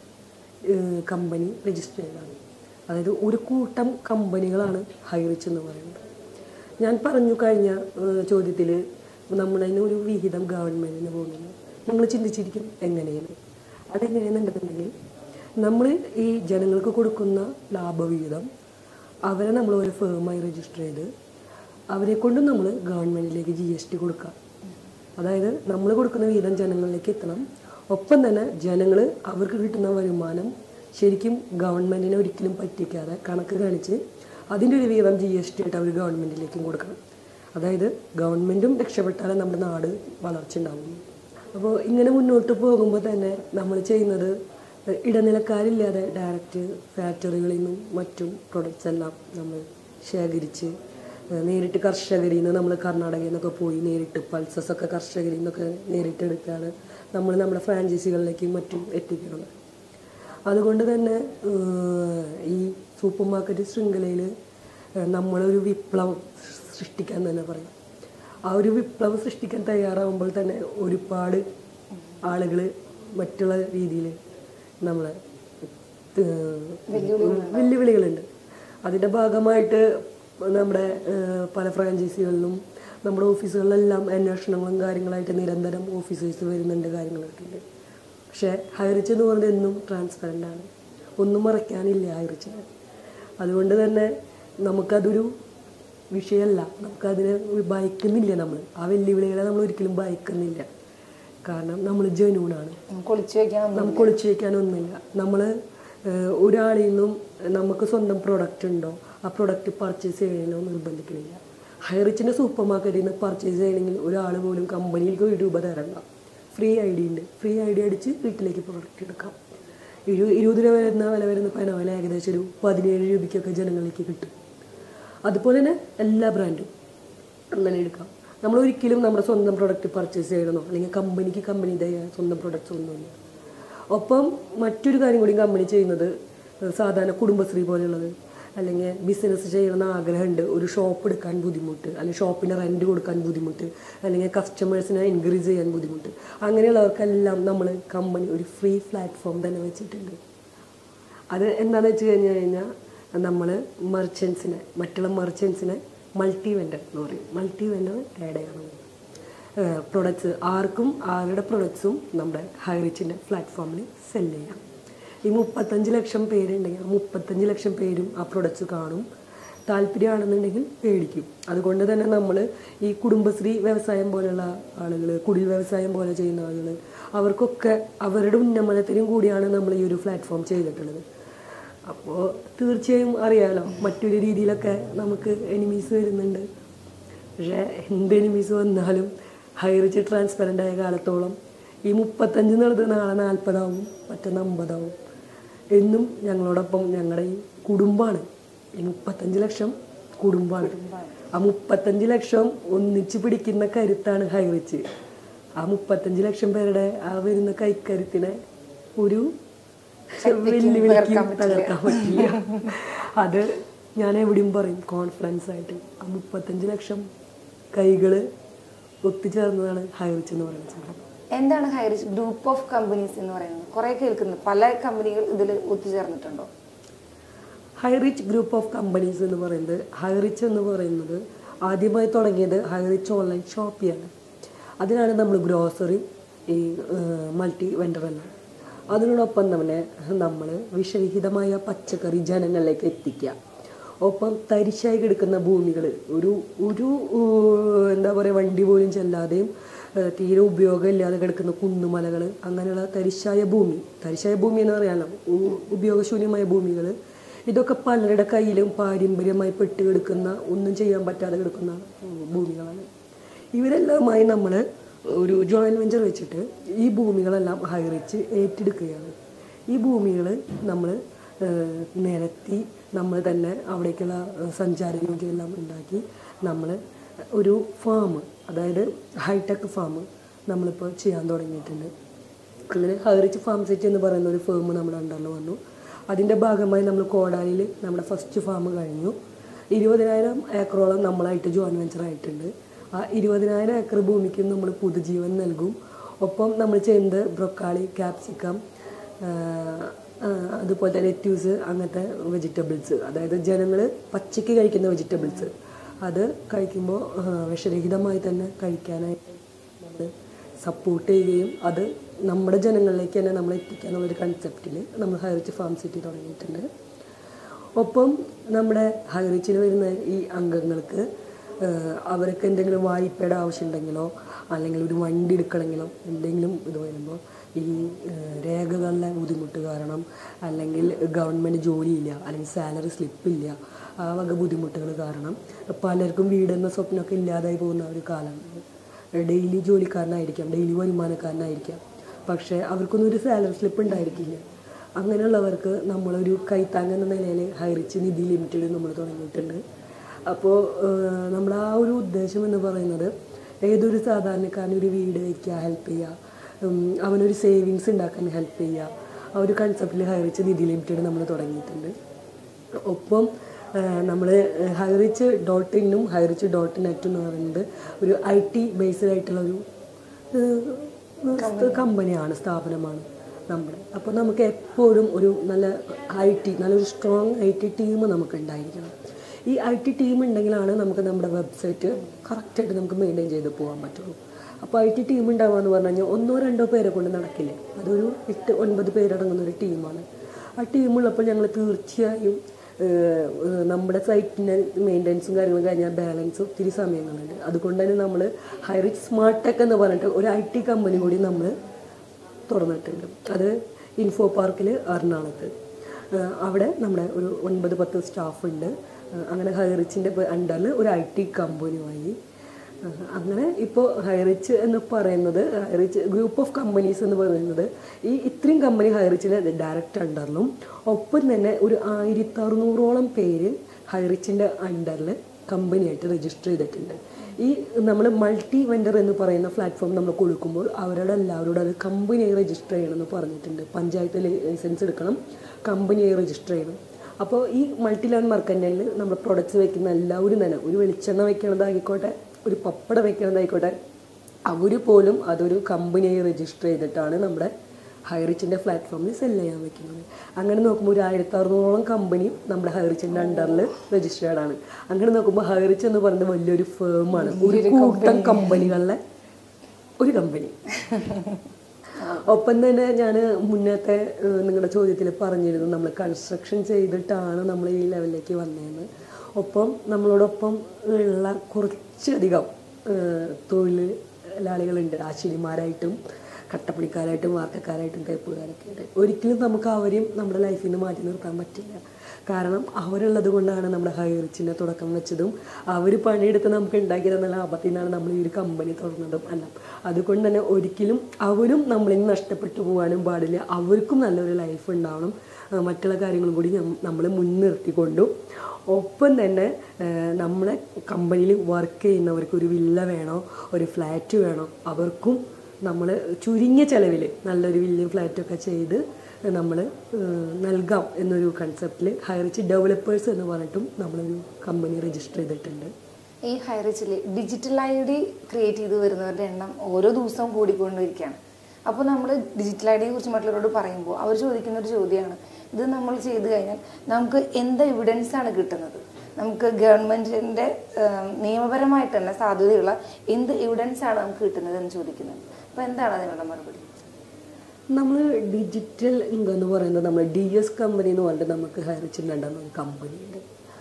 കമ്പനി രജിസ്റ്റർ ചെയ്തതാണ് അതായത് ഒരു കൂട്ടം കമ്പനികളാണ് ഹൈറിച്ച് എന്ന് പറയുന്നത് ഞാൻ പറഞ്ഞു കഴിഞ്ഞ ചോദ്യത്തിൽ നമ്മളതിന് ഒരു വിഹിതം ഗവൺമെൻറ്റിന് പോകുന്നത് നമ്മൾ ചിന്തിച്ചിരിക്കും എങ്ങനെയാണ് അതെങ്ങനെയാണെന്നുണ്ടെന്നുണ്ടെങ്കിൽ നമ്മൾ ഈ ജനങ്ങൾക്ക് കൊടുക്കുന്ന ലാഭവിഹിതം അവരെ നമ്മൾ ഒരു ഫേമായി രജിസ്റ്റർ ചെയ്ത് അവരെ കൊണ്ട് നമ്മൾ ഗവൺമെൻറ്റിലേക്ക് ജി എസ് ടി കൊടുക്കാം അതായത് നമ്മൾ കൊടുക്കുന്ന വിഹിതം ജനങ്ങളിലേക്ക് എത്തണം ഒപ്പം തന്നെ ജനങ്ങൾ അവർക്ക് കിട്ടുന്ന വരുമാനം ശരിക്കും ഗവൺമെൻറ്റിനെ ഒരിക്കലും പറ്റിക്കാതെ കണക്ക് കാണിച്ച് അതിൻ്റെ ഒരു വീതം ജി എസ് ടി ആയിട്ട് അവർ ഗവൺമെൻറ്റിലേക്കും കൊടുക്കണം അതായത് ഗവൺമെൻറ്റും രക്ഷപ്പെട്ടാലേ നമ്മുടെ നാട് വളർച്ച ഉണ്ടാവുള്ളൂ അപ്പോൾ ഇങ്ങനെ മുന്നോട്ട് പോകുമ്പോൾ തന്നെ നമ്മൾ ചെയ്യുന്നത് ഇടനിലക്കാരില്ലാതെ ഡയറക്റ്റ് ഫാക്ടറികളിൽ നിന്നും മറ്റും പ്രൊഡക്ട്സ് എല്ലാം നമ്മൾ ശേഖരിച്ച് ഏഹ് നേരിട്ട് കർഷകരിൽ നിന്ന് നമ്മൾ കർണാടകയിൽ നിന്നൊക്കെ പോയി നേരിട്ട് പൾസസ് ഒക്കെ കർഷകരിൽ നിന്നൊക്കെ നേരിട്ട് എടുക്കുകയാണ് നമ്മൾ നമ്മുടെ ഫ്രാഞ്ചൈസികളിലേക്കും മറ്റും എത്തിക്കുന്നത് അതുകൊണ്ട് തന്നെ ഏഹ് ഈ സൂപ്പർ മാർക്കറ്റ് ശൃംഖലയിൽ നമ്മളൊരു വിപ്ലവം സൃഷ്ടിക്കാൻ തന്നെ പറയാം ആ ഒരു വിപ്ലവം സൃഷ്ടിക്കാൻ തയ്യാറാവുമ്പോൾ തന്നെ ഒരുപാട് ആളുകൾ മറ്റുള്ള രീതിയിൽ നമ്മളെ ഏഹ് വെല്ലുവിളികളുണ്ട് അതിൻ്റെ ഭാഗമായിട്ട് നമ്മുടെ ഏഹ് പല ഫ്രാഞ്ചൈസികളിലും നമ്മുടെ ഓഫീസുകളിലെല്ലാം അന്വേഷണങ്ങളും കാര്യങ്ങളായിട്ട് നിരന്തരം ഓഫീസേഴ്സ് വരുന്നുണ്ട് കാര്യങ്ങളൊക്കെ ഉണ്ട് പക്ഷേ ഹൈറിച്ച് എന്ന് പറയുന്നത് എന്നും ട്രാൻസ്പെറൻ്റ് ആണ് ഒന്നും മറയ്ക്കാനില്ല ഹൈറിച്ചിന് അതുകൊണ്ട് തന്നെ നമുക്കതൊരു വിഷയമല്ല നമുക്കതിനെ ഭയക്കുന്നില്ല നമ്മൾ ആ വെല്ലുവിളികളെ നമ്മൾ ഒരിക്കലും ഭയക്കുന്നില്ല കാരണം നമ്മൾ ജനൂണാണ് നമുക്ക് ഒളിച്ചു വെക്കാൻ നമുക്ക് ഒളിച്ചു വയ്ക്കാനൊന്നുമില്ല നമ്മൾ ഒരാളിൽ നിന്നും നമുക്ക് സ്വന്തം പ്രൊഡക്റ്റ് ഉണ്ടോ ആ പ്രൊഡക്റ്റ് പർച്ചേസ് ചെയ്യണോ നിർബന്ധിക്കണില്ല ഹൈറിച്ചിൻ്റെ സൂപ്പർ മാർക്കറ്റിൽ നിന്ന് പർച്ചേസ് ചെയ്യണമെങ്കിൽ ഒരാൾ പോലും കമ്പനിയിലേക്ക് ഒരു രൂപ തരണ്ട ഫ്രീ ഐ ഡി ഉണ്ട് ഫ്രീ ഐ ഡി അടിച്ച് വീട്ടിലേക്ക് പ്രൊഡക്റ്റ് എടുക്കാം ഇരു ഇരുപത് രൂപ വരുന്ന വില വരുന്ന പനവല ഏകദേശം ഒരു പതിനേഴ് രൂപയ്ക്കൊക്കെ ജനങ്ങളിലേക്ക് കിട്ടും അതുപോലെ തന്നെ എല്ലാ ബ്രാൻഡും അങ്ങനെ എടുക്കാം നമ്മൾ ഒരിക്കലും നമ്മുടെ സ്വന്തം പ്രൊഡക്റ്റ് പർച്ചേസ് ചെയ്യണമെന്നോ അല്ലെങ്കിൽ കമ്പനിക്ക് കമ്പനിയുടെ സ്വന്തം പ്രൊഡക്ട്സ് ഒന്നുമില്ല ഒപ്പം മറ്റൊരു കാര്യം കൂടി കമ്പനി ചെയ്യുന്നത് സാധാരണ കുടുംബശ്രീ പോലെയുള്ളത് അല്ലെങ്കിൽ ബിസിനസ് ചെയ്യണമെന്ന് ആഗ്രഹമുണ്ട് ഒരു ഷോപ്പ് എടുക്കാൻ ബുദ്ധിമുട്ട് അല്ലെങ്കിൽ ഷോപ്പിൻ്റെ റെൻറ്റ് കൊടുക്കാൻ ബുദ്ധിമുട്ട് അല്ലെങ്കിൽ കസ്റ്റമേഴ്സിനെ എൻകറേജ് ചെയ്യാൻ ബുദ്ധിമുട്ട് അങ്ങനെയുള്ളവർക്കെല്ലാം നമ്മൾ കമ്പനി ഒരു ഫ്രീ പ്ലാറ്റ്ഫോം തന്നെ വെച്ചിട്ടുണ്ട് അത് എന്താണെന്ന് വെച്ച് കഴിഞ്ഞ് കഴിഞ്ഞാൽ നമ്മൾ മെർച്ചൻസിനെ മറ്റുള്ള മെർച്ചൻസിനെ മൾട്ടി വെൻഡർ എന്ന് പറയും മൾട്ടി വെൻഡർ ആഡ് ചെയ്യണം പ്രൊഡക്ട്സ് ആർക്കും ആരുടെ പ്രൊഡക്ട്സും നമ്മുടെ ഹൈറിച്ചിൻ്റെ പ്ലാറ്റ്ഫോമിൽ സെല് ചെയ്യാം ഈ മുപ്പത്തഞ്ച് ലക്ഷം പേരുണ്ടെങ്കിൽ ആ മുപ്പത്തഞ്ച് ലക്ഷം പേരും ആ പ്രൊഡക്ട്സ് കാണും താല്പര്യമാണെന്നുണ്ടെങ്കിൽ മേടിക്കും അതുകൊണ്ട് തന്നെ നമ്മൾ ഈ കുടുംബശ്രീ വ്യവസായം പോലെയുള്ള ആളുകൾ കുടിൽ വ്യവസായം പോലെ ചെയ്യുന്ന ആളുകൾ അവർക്കൊക്കെ അവരുടെ ഉന്നമനത്തിനും കൂടിയാണ് നമ്മൾ ഈ ഒരു പ്ലാറ്റ്ഫോം ചെയ്തിട്ടുള്ളത് അപ്പോൾ തീർച്ചയായും അറിയാലോ മറ്റൊരു രീതിയിലൊക്കെ നമുക്ക് എനിമീസ് വരുന്നുണ്ട് പക്ഷേ എന്ത് എനിമീസ് വന്നാലും ഹൈറിച്ച് ട്രാൻസ്പെറൻ്റ് ആയ കാലത്തോളം ഈ മുപ്പത്തഞ്ച് എന്നുള്ളത് നാളെ നാൽപ്പതാവും മറ്റൊന്ന് അമ്പതാവും എന്നും ഞങ്ങളോടൊപ്പം ഞങ്ങളുടെ ഈ കുടുംബമാണ് ഈ മുപ്പത്തഞ്ച് ലക്ഷം കുടുംബമാണ് ആ മുപ്പത്തഞ്ച് ലക്ഷം ഒന്നിച്ച് പിടിക്കുന്ന കരുത്താണ് ഹൈറിച്ച് ആ മുപ്പത്തഞ്ച് ലക്ഷം പേരുടെ ആ വരുന്ന കൈക്കരുത്തിനെ ഒരു വെല്ലുവിളിക്കും തകർക്കാൻ പറ്റില്ല അത് ഞാൻ എവിടെയും പറയും കോൺഫിഡൻസ് ആയിട്ട് ആ മുപ്പത്തഞ്ച് ലക്ഷം കൈകള് ഒത്തുചേർന്നതാണ് ഹൈറിച്ച് എന്ന് പറയുന്ന സംഭവം എന്താണ് ഹൈറിച്ച് ഗ്രൂപ്പ് ഓഫ് കമ്പനീസ് എന്ന് പറയുന്നത് കുറെ കേൾക്കുന്നു പല കമ്പനികൾ ഇതിൽ ഒത്തുചേർന്നിട്ടുണ്ടോ ഹൈറിച്ച് ഗ്രൂപ്പ് ഓഫ് കമ്പനീസ് എന്ന് പറയുന്നത് ഹൈറിച്ച് എന്ന് പറയുന്നത് ആദ്യമായി തുടങ്ങിയത് ഹൈറിച്ച് ഓൺലൈൻ ഷോപ്പിയാണ് അതിനാണ് നമ്മൾ ഗ്രോസറി ഈ മൾട്ടി വെൻഡറെല്ലാം അതിനോടൊപ്പം തന്നെ നമ്മൾ വിഷരഹിതമായ പച്ചക്കറി ജനങ്ങളിലേക്ക് എത്തിക്കുക ഒപ്പം തരിശായി കിടക്കുന്ന ഭൂമികൾ ഒരു ഒരു ഏഹ്, എന്താ പറയുക വണ്ടി പോലും ചെല്ലാതെയും ഏഹ്, തീരെ ഉപയോഗമില്ലാതെ കിടക്കുന്ന കുന്നുമലകൾ അങ്ങനെയുള്ള തരിശായ ഭൂമി തരിശായ ഭൂമി എന്ന് പറയാനോ ഉ- ഉപയോഗശൂന്യമായ ഭൂമികൾ ഇതൊക്കെ പലരുടെ കയ്യിലും പാരമ്പര്യമായി പെട്ട് കിടക്കുന്ന ഒന്നും ചെയ്യാൻ പറ്റാതെ കിടക്കുന്ന ഉം, ഭൂമികളാണ് ഇവരെല്ലാമായി നമ്മൾ ഒരു ജോയിൻറ്റ് വെഞ്ചർ വെച്ചിട്ട് ഈ ഭൂമികളെല്ലാം ഹൈറിച്ച് ഏറ്റെടുക്കുകയാണ് ഈ ഭൂമികൾ നമ്മൾ നിരത്തി നമ്മൾ തന്നെ അവിടേക്കുള്ള ഏഹ്, സഞ്ചാരയോഗ്യമെല്ലാം ഉണ്ടാക്കി നമ്മൾ ഒരു ഫാം അതായത് ഹൈടെക് ഫാം നമ്മളിപ്പോൾ ചെയ്യാൻ തുടങ്ങിയിട്ടുണ്ട് അങ്ങനെ ഹൈറിച്ച് ഫാം സെറ്റ് എന്ന് പറയുന്ന ഒരു ഫേം നമ്മുടെ അണ്ടറിൽ വന്നു അതിൻ്റെ ഭാഗമായി നമ്മൾ കോടാലിയിൽ നമ്മുടെ ഫസ്റ്റ് ഫാം കഴിഞ്ഞു ഇരുപതിനായിരം ഏക്കറോളം നമ്മളായിട്ട് ജോയിൻ വെഞ്ചർ ആയിട്ടുണ്ട് ആ ഇരുപതിനായിരം ഏക്കർ ഭൂമിക്ക് നമ്മൾ പുതുജീവൻ നൽകും ഒപ്പം നമ്മൾ ചെയ്യുന്നത് ബ്രൊക്കാളി ക്യാപ്സിക്കം അതുപോലെ തന്നെ ലെറ്റ്യൂസ് അങ്ങനത്തെ വെജിറ്റബിൾസ് അതായത് ജനങ്ങൾ പച്ചയ്ക്ക് കഴിക്കുന്ന വെജിറ്റബിൾസ് അത് കഴിക്കുമ്പോൾ വിഷരഹിതമായി തന്നെ കഴിക്കാനായിട്ട് നമ്മൾ സപ്പോർട്ട് ചെയ്യുകയും അത് നമ്മുടെ ജനങ്ങളിലേക്ക് തന്നെ നമ്മൾ എത്തിക്കാനുള്ളൊരു കൺസെപ്റ്റിൽ നമ്മൾ ഹൈറിച്ച് ഫാം സിറ്റി തുടങ്ങിയിട്ടുണ്ട് ഒപ്പം നമ്മുടെ ഹൈറിച്ചിൽ വരുന്ന ഈ അംഗങ്ങൾക്ക് ഏഹ്, അവർക്ക് എന്തെങ്കിലും വായ്പയുടെ ആവശ്യമുണ്ടെങ്കിലോ അല്ലെങ്കിൽ ഒരു വണ്ടി എടുക്കണമെങ്കിലോ എന്തെങ്കിലും ഇത് വരുമ്പോൾ ഈ ഏഹ്, രേഖകളിലെ ബുദ്ധിമുട്ട് കാരണം അല്ലെങ്കിൽ ഗവൺമെൻറ് ജോലിയില്ല അല്ലെങ്കിൽ സാലറി സ്ലിപ്പില്ല ആ വക ബുദ്ധിമുട്ടുകൾ കാരണം പലർക്കും വീടെന്ന സ്വപ്നമൊക്കെ ഇല്ലാതായി പോകുന്ന ഒരു കാലമാണ് ഡെയിലി ജോലിക്കാരനായിരിക്കാം ഡെയിലി വരുമാനക്കാരനായിരിക്കാം പക്ഷേ അവർക്കൊന്നും ഒരു സാലറി സ്ലിപ്പ് ഉണ്ടായിരിക്കില്ല അങ്ങനെയുള്ളവർക്ക് നമ്മളൊരു കൈത്താങ് എന്ന നിലയിൽ ഹൈറിച്ച് നിധി ലിമിറ്റഡ് നമ്മൾ തുടങ്ങിയിട്ടുണ്ട് അപ്പോൾ നമ്മൾ ആ ഒരു ഉദ്ദേശം എന്ന് പറയുന്നത് ഏതൊരു സാധാരണക്കാരന് ഒരു വീട് വയ്ക്കുക ഹെൽപ്പ് ചെയ്യുക ഉം, അവനൊരു സേവിങ്സ് ഉണ്ടാക്കാൻ ഹെൽപ്പ് ചെയ്യുക ആ ഒരു കൺസെപ്റ്റിൽ ഹൈറിച്ച് നിധി ലിമിറ്റഡ് നമ്മൾ തുടങ്ങിയിട്ടുണ്ട് ഒപ്പം നമ്മൾ ഹൈറിച്ച് ഡോട്ട് ഇന്നും ഹൈറിച്ച് ഡോട്ട് നെറ്റ് എന്ന് പറയുന്നത് ഒരു ഐ ടി ബേസ്ഡ് ആയിട്ടുള്ള ഒരു ഏഹ്, കമ്പനിയാണ് സ്ഥാപനമാണ് നമ്മുടെ അപ്പോൾ നമുക്ക് എപ്പോഴും ഒരു നല്ല ഐ ടി നല്ലൊരു സ്ട്രോങ് ഐ ടി ടീം നമുക്ക് ഉണ്ടായിരിക്കണം ഈ ഐ ടി ടീം ഉണ്ടെങ്കിലാണ് നമുക്ക് നമ്മുടെ വെബ്സൈറ്റ് കറക്റ്റായിട്ട് നമുക്ക് മെയിൻറ്റെയിൻ ചെയ്ത് പോകാൻ പറ്റുള്ളൂ അപ്പോൾ ഐ ടി ടീം ഉണ്ടാവുക എന്ന് പറഞ്ഞു കഴിഞ്ഞാൽ ഒന്നോ രണ്ടോ പേരെ കൊണ്ട് നടക്കില്ല അതൊരു എട്ട് ഒൻപത് പേരടങ്ങുന്ന ഒരു ടീമാണ് ആ ടീമുള്ളപ്പോൾ ഞങ്ങൾ തീർച്ചയായും ഏഹ്, ഏഹ്, നമ്മുടെ സൈറ്റിൻ്റെ മെയിൻ്റെനൻസും കാര്യങ്ങളും കഴിഞ്ഞാൽ ബാലൻസ് ഒത്തിരി സമയങ്ങളുണ്ട് അതുകൊണ്ട് തന്നെ നമ്മൾ ഹൈറിച്ച് സ്മാർട്ട് ടെക് എന്ന് പറഞ്ഞിട്ട് ഒരു ഐ ടി കമ്പനി കൂടി നമ്മൾ തുറന്നിട്ടുണ്ട് അത് ഇൻഫോ പാർക്കിൽ എറണാകുളത്ത് ഏഹ്, അവിടെ നമ്മുടെ ഒരു ഒൻപത് പത്ത് സ്റ്റാഫ് ഉണ്ട് ഏഹ്, അങ്ങനെ ഹൈറിച്ചിൻ്റെ അണ്ടറിൽ ഒരു ഐ ടി കമ്പനിയുമായി ആഹ് അങ്ങനെ ഇപ്പോൾ ഹൈറിച്ച് എന്ന് പറയുന്നത് ഹൈറിച്ച് ഗ്രൂപ്പ് ഓഫ് കമ്പനീസ് എന്ന് പറയുന്നത് ഈ ഇത്രയും കമ്പനി ഹൈറിച്ചിലെ ഡയറക്റ്റ് അണ്ടറിലും ഒപ്പം തന്നെ ഒരു ആയിരത്തി അറുന്നൂറോളം പേര് ഹൈറിച്ചിൻ്റെ അണ്ടറിൽ കമ്പനിയായിട്ട് രജിസ്റ്റർ ചെയ്തിട്ടുണ്ട് ഈ നമ്മൾ മൾട്ടി വെൻഡർ എന്ന് പറയുന്ന പ്ലാറ്റ്ഫോം നമ്മൾ കൊടുക്കുമ്പോൾ അവരുടെ എല്ലാവരോടും അത് കമ്പനിയായി രജിസ്റ്റർ ചെയ്യണമെന്ന് പറഞ്ഞിട്ടുണ്ട് പഞ്ചായത്ത് ലൈസൻസ് എടുക്കണം കമ്പനിയായി രജിസ്റ്റർ ചെയ്യണം അപ്പോൾ ഈ മൾട്ടി ലെവൽ മാർക്കറ്റിൽ നമ്മൾ പ്രൊഡക്ട്സ് വെക്കുന്ന എല്ലാവരും തന്നെ ഒരു വെളിച്ചെണ്ണ വെക്കണതായിക്കോട്ടെ ഒരു പപ്പടം വെക്കണതായിക്കോട്ടെ അവർ പോലും അതൊരു കമ്പനിയായി രജിസ്റ്റർ ചെയ്തിട്ടാണ് നമ്മുടെ ഹൈറിച്ചിൻ്റെ പ്ലാറ്റ്ഫോമിൽ സെൽ ചെയ്യാൻ വെക്കുന്നത് അങ്ങനെ നോക്കുമ്പോൾ ഒരു ആയിരത്തി അറുന്നൂറോളം കമ്പനി നമ്മുടെ ഹൈറിച്ചിൻ്റെ അണ്ടറിൽ രജിസ്റ്റേർഡ് ആണ് അങ്ങനെ നോക്കുമ്പോൾ ഹൈറിച്ച് എന്ന് പറയുന്നത് വലിയൊരു ഫേമാണ് ഒരു കൂട്ടം കമ്പനികളിലെ ഒരു കമ്പനി ഒപ്പം തന്നെ ഞാൻ മുന്നത്തെ ഏഹ്, നിങ്ങളുടെ ചോദ്യത്തിൽ പറഞ്ഞിരുന്നു നമ്മൾ കൺസ്ട്രക്ഷൻ ചെയ്തിട്ടാണ് നമ്മൾ ഈ ലെവലിലേക്ക് വന്നതെന്ന് ഒപ്പം നമ്മളോടൊപ്പം ഉള്ള കുറച്ചധികം ഏഹ്, തൊഴിലാളികളുണ്ട് ആശിരിമാരായിട്ടും കട്ടപ്പണിക്കാരായിട്ടും വാർക്കക്കാരായിട്ടും തേപ്പുകാരൊക്കെ ഉണ്ട് ഒരിക്കലും നമുക്ക് അവരെയും നമ്മുടെ ലൈഫിൽ നിന്ന് മാറ്റി നിർത്താൻ പറ്റില്ല കാരണം അവരുള്ളത് കൊണ്ടാണ് നമ്മുടെ ഹൈറിച്ചിൻ്റെ തുടക്കം വെച്ചതും അവർ പണിയെടുത്ത് നമുക്ക് ഉണ്ടാക്കി തന്ന ലാഭത്തിൽ നിന്നാണ് നമ്മൾ ഈ ഒരു കമ്പനി തുറന്നതും അല്ല അതുകൊണ്ട് തന്നെ ഒരിക്കലും അവരും നമ്മളിൽ നിന്ന് നഷ്ടപ്പെട്ടു പോകാനും പാടില്ല അവർക്കും നല്ലൊരു ലൈഫ് ഉണ്ടാവണം ആ, മറ്റുള്ള കാര്യങ്ങളും കൂടി നമ്മൾ മുൻനിർത്തിക്കൊണ്ടും ഒപ്പം തന്നെ ആ, നമ്മളെ കമ്പനിയിൽ വർക്ക് ചെയ്യുന്നവർക്ക് ഒരു വില്ല വേണോ ഒരു ഫ്ലാറ്റ് വേണോ അവർക്കും നമ്മൾ ചുരുങ്ങിയ ചിലവിൽ നല്ലൊരു വലിയ ഫ്ലാറ്റൊക്കെ ചെയ്ത് നമ്മൾ നൽകാം എന്നൊരു കൺസെപ്റ്റിൽ ഹൈറിച്ച് ഡെവലപ്പേഴ്സ് എന്ന് പറഞ്ഞിട്ടും നമ്മളൊരു കമ്പനി രജിസ്റ്റർ ചെയ്തിട്ടുണ്ട് ഈ ഹൈറിച്ചിൽ ഡിജിറ്റൽ ഐ ഡി ക്രിയേറ്റ് ചെയ്ത് വരുന്നവരുടെ എണ്ണം ഓരോ ദിവസവും കൂടിക്കൊണ്ടിരിക്കുകയാണ് അപ്പോൾ നമ്മൾ ഡിജിറ്റൽ ഐ ഡിയെ കുറിച്ച് മറ്റുള്ളവരോട് പറയുമ്പോൾ അവർ ചോദിക്കുന്ന ഒരു ചോദ്യമാണ് ഇത് നമ്മൾ ചെയ്തു കഴിഞ്ഞാൽ നമുക്ക് എന്ത് എവിഡൻസ് ആണ് കിട്ടുന്നത് നമുക്ക് ഗവൺമെന്റിന്റെ ഏം, നിയമപരമായിട്ട് തന്നെ സാധ്യതയുള്ള എന്ത് എവിഡൻസ് ആണ് നമുക്ക് കിട്ടുന്നത് എന്ന് ചോദിക്കുന്നത് അപ്പോൾ എന്താണ് അതിനുള്ള മറുപടി നമ്മൾ ഡിജിറ്റൽ ഇൻകം എന്ന് പറയുന്നത് നമ്മൾ ഡി എസ് കമ്പനി എന്ന് പറഞ്ഞിട്ട് നമുക്ക് ഹൈറിച്ചിട്ടുണ്ടെന്ന ഒരു കമ്പനിയുണ്ട്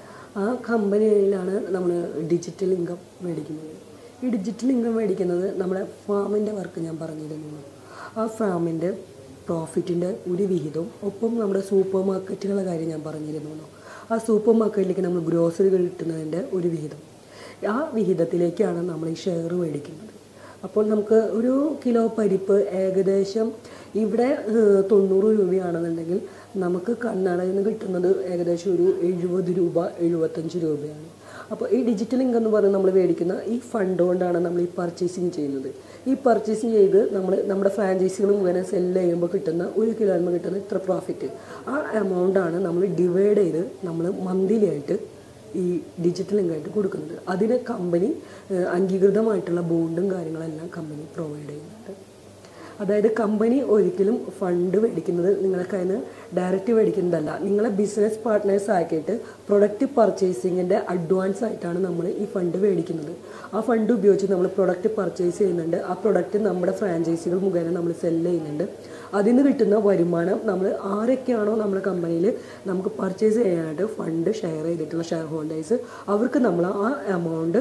ആ കമ്പനിയിലാണ് നമ്മൾ ഡിജിറ്റൽ ഇൻകം മേടിക്കുന്നത് ഈ ഡിജിറ്റൽ ഇൻകം മേടിക്കുന്നത് നമ്മുടെ ഫാമിൻ്റെ വർക്ക് ഞാൻ പറഞ്ഞിരുന്നു ആ ഫാമിൻ്റെ പ്രോഫിറ്റിൻ്റെ ഒരു വിഹിതവും ഒപ്പം നമ്മുടെ സൂപ്പർ മാർക്കറ്റുകളുടെ കാര്യം ഞാൻ പറഞ്ഞിരുന്നു ആ സൂപ്പർ മാർക്കറ്റിലേക്ക് നമ്മൾ ഗ്രോസറികൾ കിട്ടുന്നതിൻ്റെ ഒരു വിഹിതം ആ വിഹിതത്തിലേക്കാണ് നമ്മൾ ഈ ഷെയർ മേടിക്കുന്നത് അപ്പോൾ നമുക്ക് ഒരു കിലോ പരിപ്പ് ഏകദേശം ഇവിടെ ഏഹ്, തൊണ്ണൂറ് രൂപയാണെന്നുണ്ടെങ്കിൽ നമുക്ക് കർണാടകയിൽ നിന്ന് കിട്ടുന്നത് ഏകദേശം ഒരു എഴുപത് രൂപ എഴുപത്തഞ്ച് രൂപയാണ് അപ്പോൾ ഈ ഡിജിറ്റൽ ഇൻകം എന്ന് പറയുന്നത് നമ്മൾ മേടിക്കുന്ന ഈ ഫണ്ട് കൊണ്ടാണ് നമ്മൾ ഈ പർച്ചേസിങ് ചെയ്യുന്നത് ഈ പർച്ചേസിങ് ചെയ്ത് നമ്മൾ നമ്മുടെ ഫ്രാഞ്ചൈസികൾ മുഖേന സെല്ല് ചെയ്യുമ്പോൾ കിട്ടുന്ന ഒരു കിലോയിൽ കിട്ടുന്ന ഇത്ര പ്രോഫിറ്റ് ആ എമൗണ്ടാണ് നമ്മൾ ഡിവൈഡ് ചെയ്ത് നമ്മൾ മന്ത്ലി ആയിട്ട് ഈ ഡിജിറ്റൽ ഇൻകമായിട്ട് കൊടുക്കുന്നത് അതിന് കമ്പനി ഏഹ്, അംഗീകൃതമായിട്ടുള്ള ബോണ്ടും കാര്യങ്ങളെല്ലാം കമ്പനി പ്രൊവൈഡ് ചെയ്യുന്നുണ്ട് അതായത് കമ്പനി ഒരിക്കലും ഫണ്ട് മേടിക്കുന്നത് നിങ്ങളെ കയ്യിൽ നിന്ന് ഡയറക്റ്റ് മേടിക്കുന്നതല്ല നിങ്ങളെ ബിസിനസ് പാർട്ട്നേഴ്സ് ആക്കിയിട്ട് പ്രൊഡക്റ്റ് പർച്ചേസിങ്ങിൻ്റെ അഡ്വാൻസ് ആയിട്ടാണ് നമ്മൾ ഈ ഫണ്ട് മേടിക്കുന്നത് ആ ഫണ്ട് ഉപയോഗിച്ച് നമ്മൾ പ്രൊഡക്റ്റ് പർച്ചേസ് ചെയ്യുന്നുണ്ട് ആ പ്രൊഡക്റ്റ് നമ്മുടെ ഫ്രാഞ്ചൈസികൾ മുഖേന നമ്മൾ സെല്ല് ചെയ്യുന്നുണ്ട് അതിൽ നിന്ന് കിട്ടുന്ന വരുമാനം നമ്മൾ ആരൊക്കെയാണോ നമ്മുടെ കമ്പനിയിൽ നമുക്ക് പർച്ചേസ് ചെയ്യാനായിട്ട് ഫണ്ട് ഷെയർ ചെയ്തിട്ടുള്ള ഷെയർ ഹോൾഡേഴ്സ് അവർക്ക് നമ്മൾ ആ എമൗണ്ട്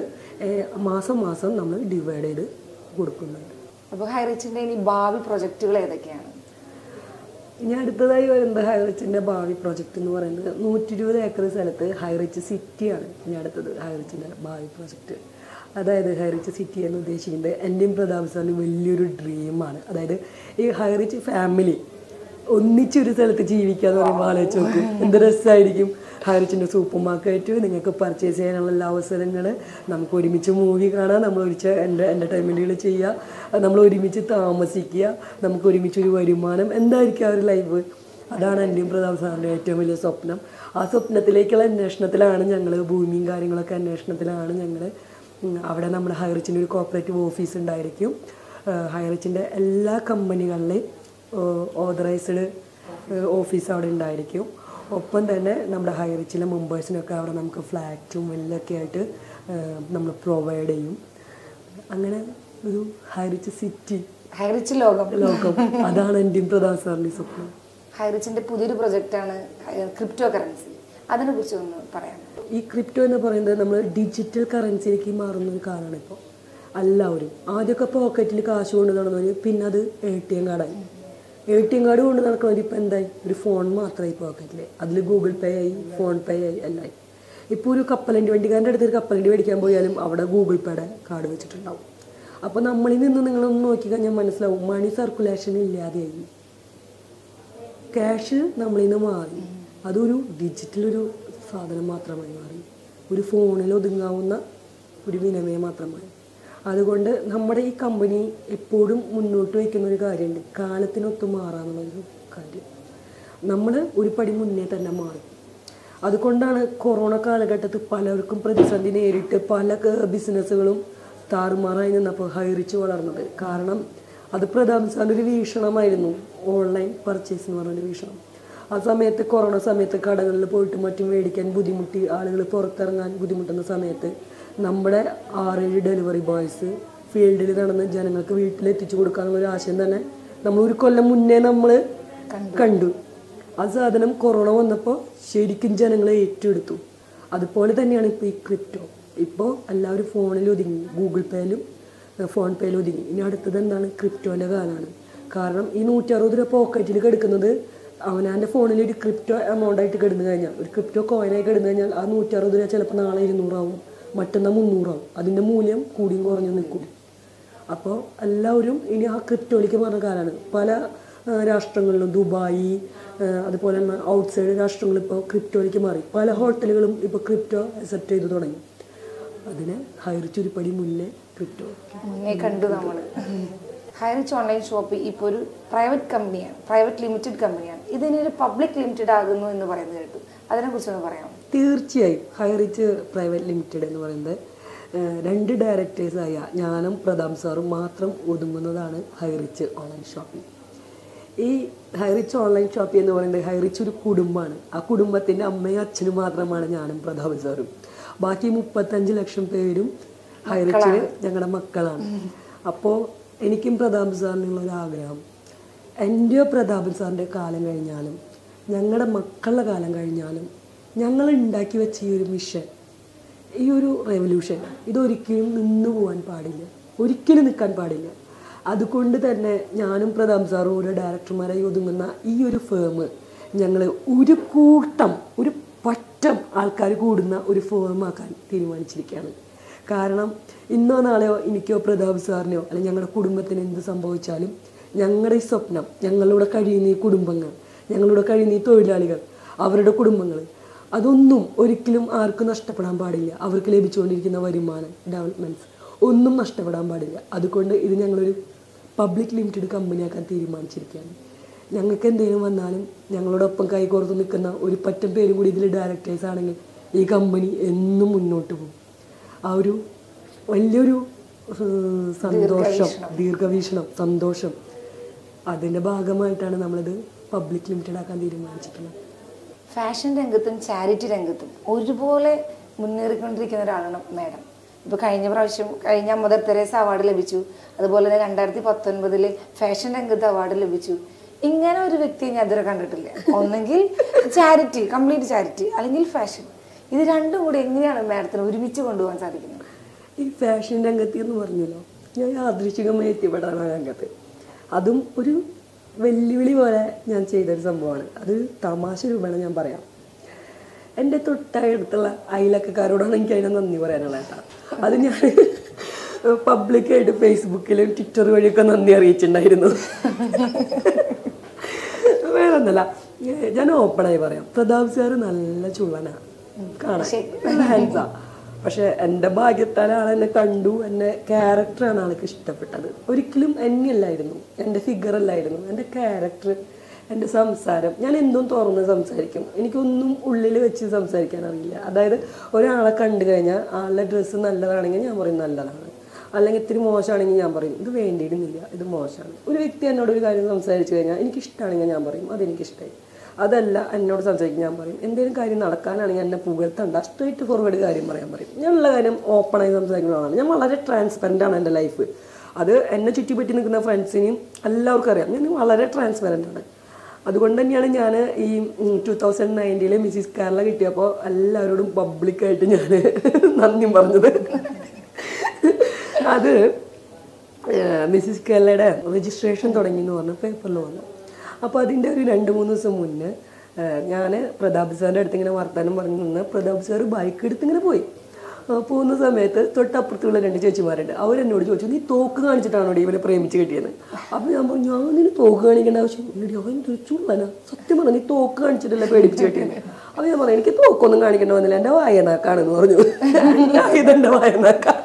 മാസം മാസം നമ്മൾ ഡിവൈഡ് ചെയ്ത് കൊടുക്കുന്നുണ്ട് അപ്പോൾ ഹൈറിച്ചിന്റെ ഇനി ഭാവി പ്രൊജക്റ്റുകൾ ഏതൊക്കെയാണ് ഇനി അടുത്തതായി വരുന്നത് ഹൈറിച്ചിൻ്റെ ഭാവി പ്രോജക്റ്റ് എന്ന് പറയുന്നത് നൂറ്റി ഇരുപത് ഏക്കർ സ്ഥലത്ത് ഹൈറിച്ച് സിറ്റിയാണ് ഇനി അടുത്തത് ഹൈറിച്ചിൻ്റെ ഭാവി പ്രോജക്റ്റ് അതായത് ഹൈറിച്ച് സിറ്റി എന്ന് ഉദ്ദേശിക്കുന്നത് എൻ്റെയും പ്രതാപ് സാറിന് വലിയൊരു ഡ്രീമാണ് അതായത് ഈ ഹൈറിച്ച് ഫാമിലി ഒന്നിച്ചൊരു സ്ഥലത്ത് ജീവിക്കുക എന്ന് പറയുമ്പോൾ ആലോചിച്ച് നോക്കും എന്ത് രസമായിരിക്കും ഹരിച്ചിൻ്റെ സൂപ്പർ മാർക്കറ്റ് നിങ്ങൾക്ക് പർച്ചേസ് ചെയ്യാനുള്ള എല്ലാ അവസരങ്ങൾ നമുക്ക് ഒരുമിച്ച് മൂവി കാണാം നമ്മൾ ഒരുമിച്ച് എൻ്റെ എൻ്റർടൈൻമെൻറ്റുകൾ ചെയ്യുക നമ്മൾ ഒരുമിച്ച് താമസിക്കുക നമുക്ക് ഒരുമിച്ച് ഒരു വരുമാനം എന്തായിരിക്കും ആ ഒരു ലൈഫ് അതാണ് എൻ്റെയും പ്രതാപ് സാറിൻ്റെ ഏറ്റവും വലിയ സ്വപ്നം ആ സ്വപ്നത്തിലേക്കുള്ള അന്വേഷണത്തിലാണ് ഞങ്ങൾ ഭൂമിയും കാര്യങ്ങളൊക്കെ അന്വേഷണത്തിലാണ് ഞങ്ങൾ അവിടെ നമ്മുടെ ഹൈറിച്ചിൻ്റെ ഒരു കോപ്പറേറ്റീവ് ഓഫീസ് ഉണ്ടായിരിക്കും ഹൈറിച്ചിൻ്റെ എല്ലാ കമ്പനികളിലെയും ഓതറൈസ്ഡ് ഓഫീസ് അവിടെ ഉണ്ടായിരിക്കും ഒപ്പം തന്നെ നമ്മുടെ ഹൈറിച്ചിലെ മെമ്പേഴ്സിനൊക്കെ അവിടെ നമുക്ക് ഫ്ലാറ്റും എല്ലൊക്കെ ആയിട്ട് നമ്മൾ പ്രൊവൈഡ് ചെയ്യും അങ്ങനെ ഒരു ഹൈറിച്ച് സിറ്റി ഹൈറിച്ച് ലോകം ലോകം അതാണ് എൻ്റെയും പ്രധാന സാറിൻ്റെ സ്വപ്നം ഹൈറിച്ചിന്റെ പുതിയൊരു പ്രൊജക്റ്റാണ് ക്രിപ്റ്റോ കറൻസി അതിനെ കുറിച്ച് ഒന്ന് പറയാം ഈ ക്രിപ്റ്റോ എന്ന് പറയുന്നത് നമ്മൾ ഡിജിറ്റൽ കറൻസിയിലേക്ക് മാറുന്ന ഒരു കാലമാണ് ഇപ്പോൾ എല്ലാവരും ആദ്യമൊക്കെ പോക്കറ്റിൽ കാശ് കൊണ്ട് നടന്നവർ പിന്നെ അത് എ ടി എം കാർഡായി എ ടി എം കാർഡ് കൊണ്ട് നടക്കുന്നവർ ഇപ്പം എന്തായി ഒരു ഫോൺ മാത്രമായി പോക്കറ്റിൽ അതിൽ ഗൂഗിൾ പേ ആയി ഫോൺ പേ ആയി എല്ലായി ഇപ്പോൾ ഒരു കപ്പലണ്ടി വണ്ടിക്കാരൻ്റെ അടുത്ത് ഒരു കപ്പലണ്ടി മേടിക്കാൻ പോയാലും അവിടെ ഗൂഗിൾ പേയുടെ കാർഡ് വെച്ചിട്ടുണ്ടാവും അപ്പോൾ നമ്മളിൽ നിന്ന് നിങ്ങളൊന്ന് നോക്കിക്കഴിഞ്ഞാൽ മനസ്സിലാവും മണി സർക്കുലേഷൻ ഇല്ലാതെയായി ക്യാഷ് നമ്മളിൽ നിന്ന് മാറി അതൊരു ഡിജിറ്റൽ ഒരു സാധനം മാത്രമായി മാറി ഒരു ഫോണിൽ ഒതുങ്ങാവുന്ന ഒരു വിനിമയം മാത്രമായി അതുകൊണ്ട് നമ്മുടെ ഈ കമ്പനി എപ്പോഴും മുന്നോട്ട് വയ്ക്കുന്ന ഒരു കാര്യമുണ്ട് കാലത്തിനൊത്ത് മാറാന്നുള്ളൊരു കാര്യം നമ്മൾ ഒരു പടി മുന്നേ തന്നെ മാറി അതുകൊണ്ടാണ് കൊറോണ കാലഘട്ടത്തിൽ പലർക്കും പ്രതിസന്ധി നേരിട്ട് പല ക- ബിസിനസ്സുകളും താറുമാറായി നിന്നപ്പോൾ ഹൈറിച്ച് വളർന്നത് കാരണം അത് പ്രധാന സാറിൻ്റെ ഒരു വീക്ഷണമായിരുന്നു ഓൺലൈൻ പർച്ചേസ് എന്ന് പറഞ്ഞൊരു വീക്ഷണം ആ സമയത്ത് കൊറോണ സമയത്ത് കടകളിൽ പോയിട്ട് മറ്റും മേടിക്കാൻ ബുദ്ധിമുട്ടി ആളുകൾ പുറത്തിറങ്ങാൻ ബുദ്ധിമുട്ടുന്ന സമയത്ത് നമ്മുടെ ആറേഴ് ഡെലിവറി ബോയ്സ് ഫീൽഡിൽ നടന്ന് ജനങ്ങൾക്ക് വീട്ടിൽ എത്തിച്ചു കൊടുക്കാന്നുള്ള ഒരു ആശയം തന്നെ നമ്മൾ ഒരു കൊല്ലം മുന്നേ നമ്മൾ കണ്ടു ആ സാധനം കൊറോണ വന്നപ്പോൾ ശരിക്കും ജനങ്ങളെ ഏറ്റെടുത്തു അതുപോലെ തന്നെയാണ് ഇപ്പോൾ ഈ ക്രിപ്റ്റോ ഇപ്പോൾ എല്ലാവരും ഫോണിൽ ഒതുങ്ങി ഗൂഗിൾ പേയിലും ഫോൺ പേയിലും ഒതുങ്ങി ഇനി അടുത്തത് എന്താണ് ക്രിപ്റ്റോൻ്റെ കാലമാണ് കാരണം ഈ നൂറ്ററുപത് രൂപ പോക്കറ്റിൽ കിടക്കുന്നത് അവനാൻ്റെ ഫോണിൽ ഒരു ക്രിപ്റ്റോ എമൗണ്ട് ആയിട്ട് കിടന്നു കഴിഞ്ഞാൽ ഒരു ക്രിപ്റ്റോ കോയിനായി കിടന്നു കഴിഞ്ഞാൽ ആ നൂറ്ററുപത് രൂപ ചിലപ്പോൾ നാളെ ഇരുന്നൂറാവും മറ്റന്നാൾ മുന്നൂറാവും അതിൻ്റെ മൂല്യം കൂടിയും കുറഞ്ഞു നിൽക്കും അപ്പോൾ എല്ലാവരും ഇനി ആ ക്രിപ്റ്റോയിലേക്ക് പറഞ്ഞ കാലമാണ് പല ആ, രാഷ്ട്രങ്ങളിലും ദുബായി ആ, അതുപോലെ തന്നെ ഔട്ട്സൈഡ് രാഷ്ട്രങ്ങൾ ഇപ്പോൾ ക്രിപ്റ്റോയിലേക്ക് മാറി പല ഹോട്ടലുകളും ഇപ്പോൾ ക്രിപ്റ്റോ അക്സെപ്റ്റ് ചെയ്തു തുടങ്ങി അതിന് ഹൈറിച്ചൊരുപടി മുന്നേ ക്രിപ്റ്റോ മുന്നേ കണ്ടു നമ്മൾ ഹൈറിച്ച് ഓൺലൈൻ ഷോപ്പ് ഇപ്പോൾ ഒരു പ്രൈവറ്റ് കമ്പനിയാണ് പ്രൈവറ്റ് ലിമിറ്റഡ് കമ്പനിയാണ് ഇതിനി ഒരു പബ്ലിക് ലിമിറ്റഡ് ആകുന്നു എന്ന് പറയുന്നത് കേട്ടു അതിനെക്കുറിച്ചൊന്ന് പറയാമോ തീർച്ചയായും ഹൈറിച്ച് പ്രൈവറ്റ് ലിമിറ്റഡ് എന്ന് പറയുന്നത് ഏഹ്, രണ്ട് ഡയറക്ടേഴ്സായ ഞാനും പ്രതാപ് സാറും മാത്രം ഒതുങ്ങുന്നതാണ് ഹൈറിച്ച് ഓൺലൈൻ ഷോപ്പിംഗ് ഈ ഹൈറിച്ച് ഓൺലൈൻ ഷോപ്പിംഗ് എന്ന് പറയുന്നത് ഹൈറിച്ച് ഒരു കുടുംബമാണ് ആ കുടുംബത്തിൻ്റെ അമ്മയും അച്ഛനും മാത്രമാണ് ഞാനും പ്രതാപ് സാറും ബാക്കി മുപ്പത്തഞ്ച് ലക്ഷം പേരും ഹൈറിച്ചിന് ഞങ്ങളുടെ മക്കളാണ് അപ്പോൾ എനിക്കും പ്രതാപ് സാറിനുള്ള ഒരു ആഗ്രഹം എൻ്റെയോ പ്രതാപൻ സാറിൻ്റെ കാലം കഴിഞ്ഞാലും ഞങ്ങളുടെ മക്കളുടെ കാലം കഴിഞ്ഞാലും ഞങ്ങൾ ഉണ്ടാക്കി വെച്ച ഈ ഒരു മിഷൻ ഈ ഒരു റെവല്യൂഷൻ ഇതൊരിക്കലും നിന്നു പോകാൻ പാടില്ല ഒരിക്കലും നിൽക്കാൻ പാടില്ല അതുകൊണ്ട് തന്നെ ഞാനും പ്രതാപ് സാറും ഓരോ ഡയറക്ടർമാരായി ഒതുങ്ങുന്ന ഈ ഒരു ഫേം ഞങ്ങൾ ഒരു കൂട്ടം ഒരു പറ്റം ആൾക്കാർ കൂടുന്ന ഒരു ഫേമാക്കാൻ തീരുമാനിച്ചിരിക്കുകയാണ് കാരണം ഇന്നോ നാളെയോ എനിക്കോ പ്രതാപ് സാറിനെയോ അല്ലെങ്കിൽ ഞങ്ങളുടെ കുടുംബത്തിന് എന്ത് സംഭവിച്ചാലും ഞങ്ങളുടെ ഈ സ്വപ്നം ഞങ്ങളുടെ കഴിയുന്ന ഈ കുടുംബങ്ങൾ ഞങ്ങളുടെ കഴിയുന്ന ഈ തൊഴിലാളികൾ അവരുടെ കുടുംബങ്ങൾ അതൊന്നും ഒരിക്കലും ആർക്കും നഷ്ടപ്പെടാൻ പാടില്ല അവർക്ക് ലഭിച്ചുകൊണ്ടിരിക്കുന്ന വരുമാനം ഡെവലപ്മെൻറ്റ്സ് ഒന്നും നഷ്ടപ്പെടാൻ പാടില്ല അതുകൊണ്ട് ഇത് ഞങ്ങളൊരു പബ്ലിക് ലിമിറ്റഡ് കമ്പനിയാക്കാൻ തീരുമാനിച്ചിരിക്കുകയാണ് ഞങ്ങൾക്ക് എന്തെങ്കിലും വന്നാലും ഞങ്ങളോടൊപ്പം കൈകോർത്ത് നിൽക്കുന്ന ഒരു പറ്റം പേരും കൂടി ഇതിൽ ഡയറക്ടേഴ്സ് ആണെങ്കിൽ ഈ കമ്പനി എന്നും മുന്നോട്ട് പോകും ആ ഒരു വലിയൊരു ഏഹ്, സന്തോഷം ദീർഘവീക്ഷണം സന്തോഷം അതിൻ്റെ ഭാഗമായിട്ടാണ് നമ്മളിത് പബ്ലിക് ലിമിറ്റഡ് ആക്കാൻ തീരുമാനിച്ചിട്ടുള്ളത് ഫാഷൻ രംഗത്തും ചാരിറ്റി രംഗത്തും ഒരുപോലെ മുന്നേറിക്കൊണ്ടിരിക്കുന്ന ഒരാളാണ് മാഡം ഇപ്പോൾ കഴിഞ്ഞ പ്രാവശ്യം കഴിഞ്ഞ മദർ തെരേസ അവാർഡ് ലഭിച്ചു അതുപോലെ തന്നെ രണ്ടായിരത്തി പത്തൊൻപതില് ഫാഷൻ രംഗത്ത് അവാർഡ് ലഭിച്ചു ഇങ്ങനെ ഒരു വ്യക്തിയെ ഞാൻ ഇതുവരെ കണ്ടിട്ടില്ല ഒന്നെങ്കിൽ ചാരിറ്റി കംപ്ലീറ്റ് ചാരിറ്റി അല്ലെങ്കിൽ ഫാഷൻ ഇത് രണ്ടും കൂടി എങ്ങനെയാണ് മാഡത്തിന് ഒരുമിച്ച് കൊണ്ടുപോകാൻ സാധിക്കുന്നത് ഈ ഫാഷൻ രംഗത്ത് എന്ന് പറഞ്ഞല്ലോ ഞാൻ യാദൃശികമായി എത്തിപ്പെടാണ് ആ രംഗത്ത് അതും ഒരു വെല്ലുവിളി പോലെ ഞാൻ ചെയ്തൊരു സംഭവമാണ് അത് തമാശ രൂപേണ ഞാൻ പറയാം എൻ്റെ തൊട്ടടുത്തുള്ള അയലക്കാരോടാണ് എനിക്ക് അതിനെ നന്ദി പറയാനുള്ള കേട്ടോ അത് ഞാൻ പബ്ലിക്കായിട്ട് ഫേസ്ബുക്കിലും ട്വിറ്റർ വഴിയൊക്കെ നന്ദി അറിയിച്ചിട്ടുണ്ടായിരുന്നു വേറെ ഒന്നല്ല ഞാൻ ഓപ്പണായി പറയാം പ്രതാപ് സാർ നല്ല ചുള്ളനാ കാണാൻ നല്ല ഹാൻസാ പക്ഷെ എൻ്റെ ഭാഗ്യത്താൽ ആൾ എന്നെ കണ്ടു എൻ്റെ ക്യാരക്ടറാണ് ആൾക്ക് ഇഷ്ടപ്പെട്ടത് ഒരിക്കലും എന്നെയല്ലായിരുന്നു എൻ്റെ ഫിഗർ അല്ലായിരുന്നു എൻ്റെ ക്യാരക്ടർ എൻ്റെ സംസാരം ഞാൻ എന്തും തുറന്ന് സംസാരിക്കും എനിക്കൊന്നും ഉള്ളിൽ വെച്ച് സംസാരിക്കാൻ അറിയില്ല അതായത് ഒരാളെ കണ്ടു കഴിഞ്ഞാൽ ആളുടെ ഡ്രസ്സ് നല്ലതാണെങ്കിൽ ഞാൻ പറയും നല്ലതാണ് അല്ലെങ്കിൽ ഇത്തിരി മോശമാണെങ്കിൽ ഞാൻ പറയും ഇത് വേണ്ടിയിരുന്നില്ല ഇത് മോശമാണ് ഒരു വ്യക്തി എന്നോട് ഒരു കാര്യം സംസാരിച്ചു കഴിഞ്ഞാൽ എനിക്ക് ഇഷ്ടമാണെങ്കിൽ ഞാൻ പറയും അതെനിക്ക് ഇഷ്ടമായി അതല്ല എന്നോട് സംസാരിക്കും ഞാൻ പറയും എന്തെങ്കിലും കാര്യം നടക്കാനാണെങ്കിൽ എന്നെ പുകഴ്ത്തണ്ട സ്ട്രേറ്റ് ഫോർവേഡ് കാര്യം പറയാൻ പറയും ഞാനുള്ള കാര്യം ഓപ്പണായി സംസാരിക്കുന്നതാണ് ഞാൻ വളരെ ട്രാൻസ്പെറൻ്റ് ആണ് എൻ്റെ ലൈഫ് അത് എന്നെ ചുറ്റിപ്പറ്റി നിൽക്കുന്ന ഫ്രണ്ട്സിനെയും എല്ലാവർക്കും അറിയാം ഞാൻ വളരെ ട്രാൻസ്പെറൻ്റ് ആണ് അതുകൊണ്ട് തന്നെയാണ് ഞാൻ ഈ ടൂ തൗസൻഡ് നയൻറ്റീനിൽ മിസ്സിസ് കേരള കിട്ടിയപ്പോൾ എല്ലാവരോടും പബ്ലിക്കായിട്ട് ഞാൻ നന്ദി പറഞ്ഞത് അത് മിസ്സിസ് കേരളയുടെ രജിസ്ട്രേഷൻ തുടങ്ങി എന്ന് പറഞ്ഞ പേപ്പറിൽ വന്നു അപ്പോൾ അതിൻ്റെ ഒരു രണ്ട് മൂന്ന് ദിവസം മുന്നേ ഞാൻ പ്രതാപ് സാറിൻ്റെ അടുത്ത് ഇങ്ങനെ വർത്താനം പറഞ്ഞു നിന്ന് പ്രതാപ് സാർ ബൈക്ക് എടുത്ത് ഇങ്ങനെ പോയി ആ, പോകുന്ന സമയത്ത് തൊട്ടപ്പുറത്തുള്ള രണ്ട് ചേച്ചിമാരുണ്ട് അവരെന്നോട് ചോദിച്ചു നീ തോക്ക് കാണിച്ചിട്ടാണോ ഇവനെ പ്രേമിച്ച് കിട്ടിയത് അപ്പോൾ ഞാൻ പറഞ്ഞു ഞാൻ നിന് തോക്ക് കാണിക്കേണ്ട ആവശ്യം ഇല്ലടി അവൻ ചുള്ളന സത്യം പറഞ്ഞു നീ തോക്ക് കാണിച്ചിട്ടല്ലേ പേടിപ്പിച്ച് കിട്ടിയത് അപ്പോൾ ഞാൻ പറഞ്ഞു എനിക്ക് തോക്കൊന്നും കാണിക്കേണ്ട വന്നില്ല എൻ്റെ വായനാക്കാണെന്ന് പറഞ്ഞു ഇതെൻ്റെ വായനാക്കാ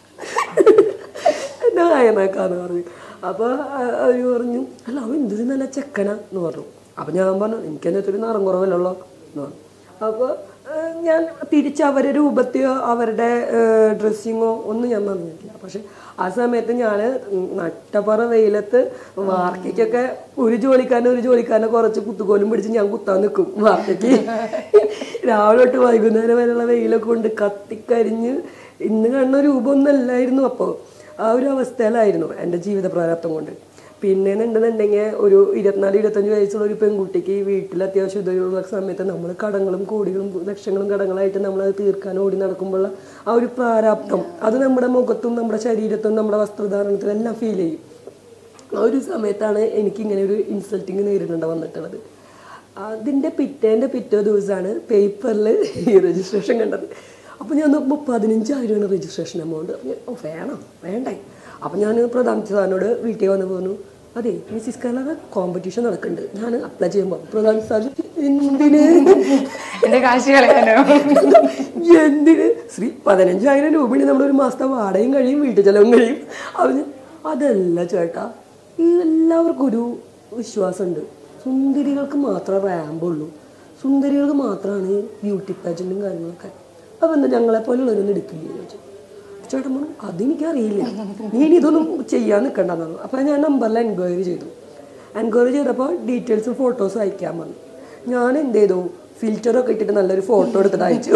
എൻ്റെ വായനാക്കാന്ന് പറഞ്ഞു അപ്പോൾ അവർ പറഞ്ഞു അല്ല അവൻ എന്തൊരു നല്ല ചെക്കനാ എന്ന് പറഞ്ഞു അപ്പം ഞാൻ പറഞ്ഞു എനിക്ക് എൻ്റെ ഒരു നിറം കുറവല്ലല്ലോ എന്ന് പറഞ്ഞു അപ്പോൾ ഞാൻ തിരിച്ച് അവരെ രൂപത്തെയോ അവരുടെ ഡ്രസ്സിങ്ങോ ഒന്നും ഞാൻ നന്നിട്ടില്ല പക്ഷെ ആ സമയത്ത് ഞാൻ നട്ടപ്പറ വെയിലത്ത് വാർക്കയ്ക്കൊക്കെ ഒരു ജോലിക്കാരനെ ഒരു ജോലിക്കാരനെ കുറച്ച് കുത്തുകോലും പിടിച്ച് ഞാൻ കുത്താൻ നിൽക്കും വാർക്കയ്ക്ക് രാവിലെ തൊട്ട് വൈകുന്നേരം വരെയുള്ള വെയിലൊക്കെ കൊണ്ട് കത്തിക്കരിഞ്ഞ് ഇന്ന് കാണുന്ന രൂപമൊന്നല്ലായിരുന്നു അപ്പോൾ ആ ഒരു അവസ്ഥയിലായിരുന്നു എൻ്റെ ജീവിത പ്രാരാബ്ദം കൊണ്ട് പിന്നെ ഉണ്ടെന്നുണ്ടെങ്കിൽ ഒരു ഇരുപത്തിനാല് ഇരുപത്തഞ്ച് വയസ്സുള്ള ഒരു പെൺകുട്ടിക്ക് വീട്ടിൽ അത്യാവശ്യം ഇതുള്ള സമയത്ത് നമ്മൾ കടങ്ങളും കോടികളും ലക്ഷങ്ങളും കടങ്ങളായിട്ട് നമ്മൾ അത് തീർക്കാൻ ഓടി നടക്കുമ്പോൾ ആ ഒരു പ്രാരാബ്ദം അത് നമ്മുടെ മുഖത്തും നമ്മുടെ ശരീരത്തും നമ്മുടെ വസ്ത്രധാരണത്തിലും എല്ലാം ഫീൽ ചെയ്യും ആ ഒരു സമയത്താണ് എനിക്കിങ്ങനെ ഒരു ഇൻസൾട്ടിങ് നേരിടേണ്ട വന്നിട്ടുള്ളത് അതിൻ്റെ പിറ്റേൻ്റെ പിറ്റേ ദിവസമാണ് പേപ്പറിൽ ഈ രജിസ്ട്രേഷൻ കണ്ടത് അപ്പോൾ ഞാൻ നോക്കുമ്പോൾ പതിനഞ്ചായിരമാണ് രജിസ്ട്രേഷൻ എമൗണ്ട് ഓ വേണം വേണ്ടേ അപ്പം ഞാൻ പ്രധാന സാറിനോട് വീട്ടിൽ വന്ന് പറഞ്ഞു അതെ മിസ്സിസ് കേരള കോമ്പറ്റീഷൻ നടക്കുന്നുണ്ട് ഞാൻ അപ്ലൈ ചെയ്യുമ്പോൾ പ്രധാന സാർ എന്തിന് എന്റെ കാശ് കളയാനോ എന്തിന് ശ്രീ പതിനഞ്ചായിരം രൂപയാണ് നമ്മുടെ ഒരു മാസത്തെ വാടകയും കഴിയും വീട്ടു ചെലവും കഴിയും അവന് അതല്ല ചേട്ടാ ഈ എല്ലാവർക്കും ഒരു വിശ്വാസമുണ്ട് സുന്ദരികൾക്ക് മാത്രമേ റാമ്പുള്ളൂ സുന്ദരികൾക്ക് മാത്രമാണ് ബ്യൂട്ടി പാജൻറ്റും കാര്യങ്ങളൊക്കെ അപ്പം എന്താ ഞങ്ങളെ പോലുള്ളവരൊന്നും എടുക്കില്ലേ ചോദിച്ചു ചേട്ടൻ പറഞ്ഞു അതെനിക്കറിയില്ല നീ ഇനി ഇതൊന്നും ചെയ്യാൻ നിൽക്കണ്ടെന്നു പറഞ്ഞു അപ്പോൾ ഞാൻ നമ്പറിൽ എൻക്വയറി ചെയ്തു എൻക്വയറി ചെയ്തപ്പോൾ ഡീറ്റെയിൽസും ഫോട്ടോസും അയക്കാൻ പറഞ്ഞു ഞാൻ എന്ത് ചെയ്തു ഫിൽറ്ററൊക്കെ ഇട്ടിട്ട് നല്ലൊരു ഫോട്ടോ എടുത്തിട്ട് അയച്ചു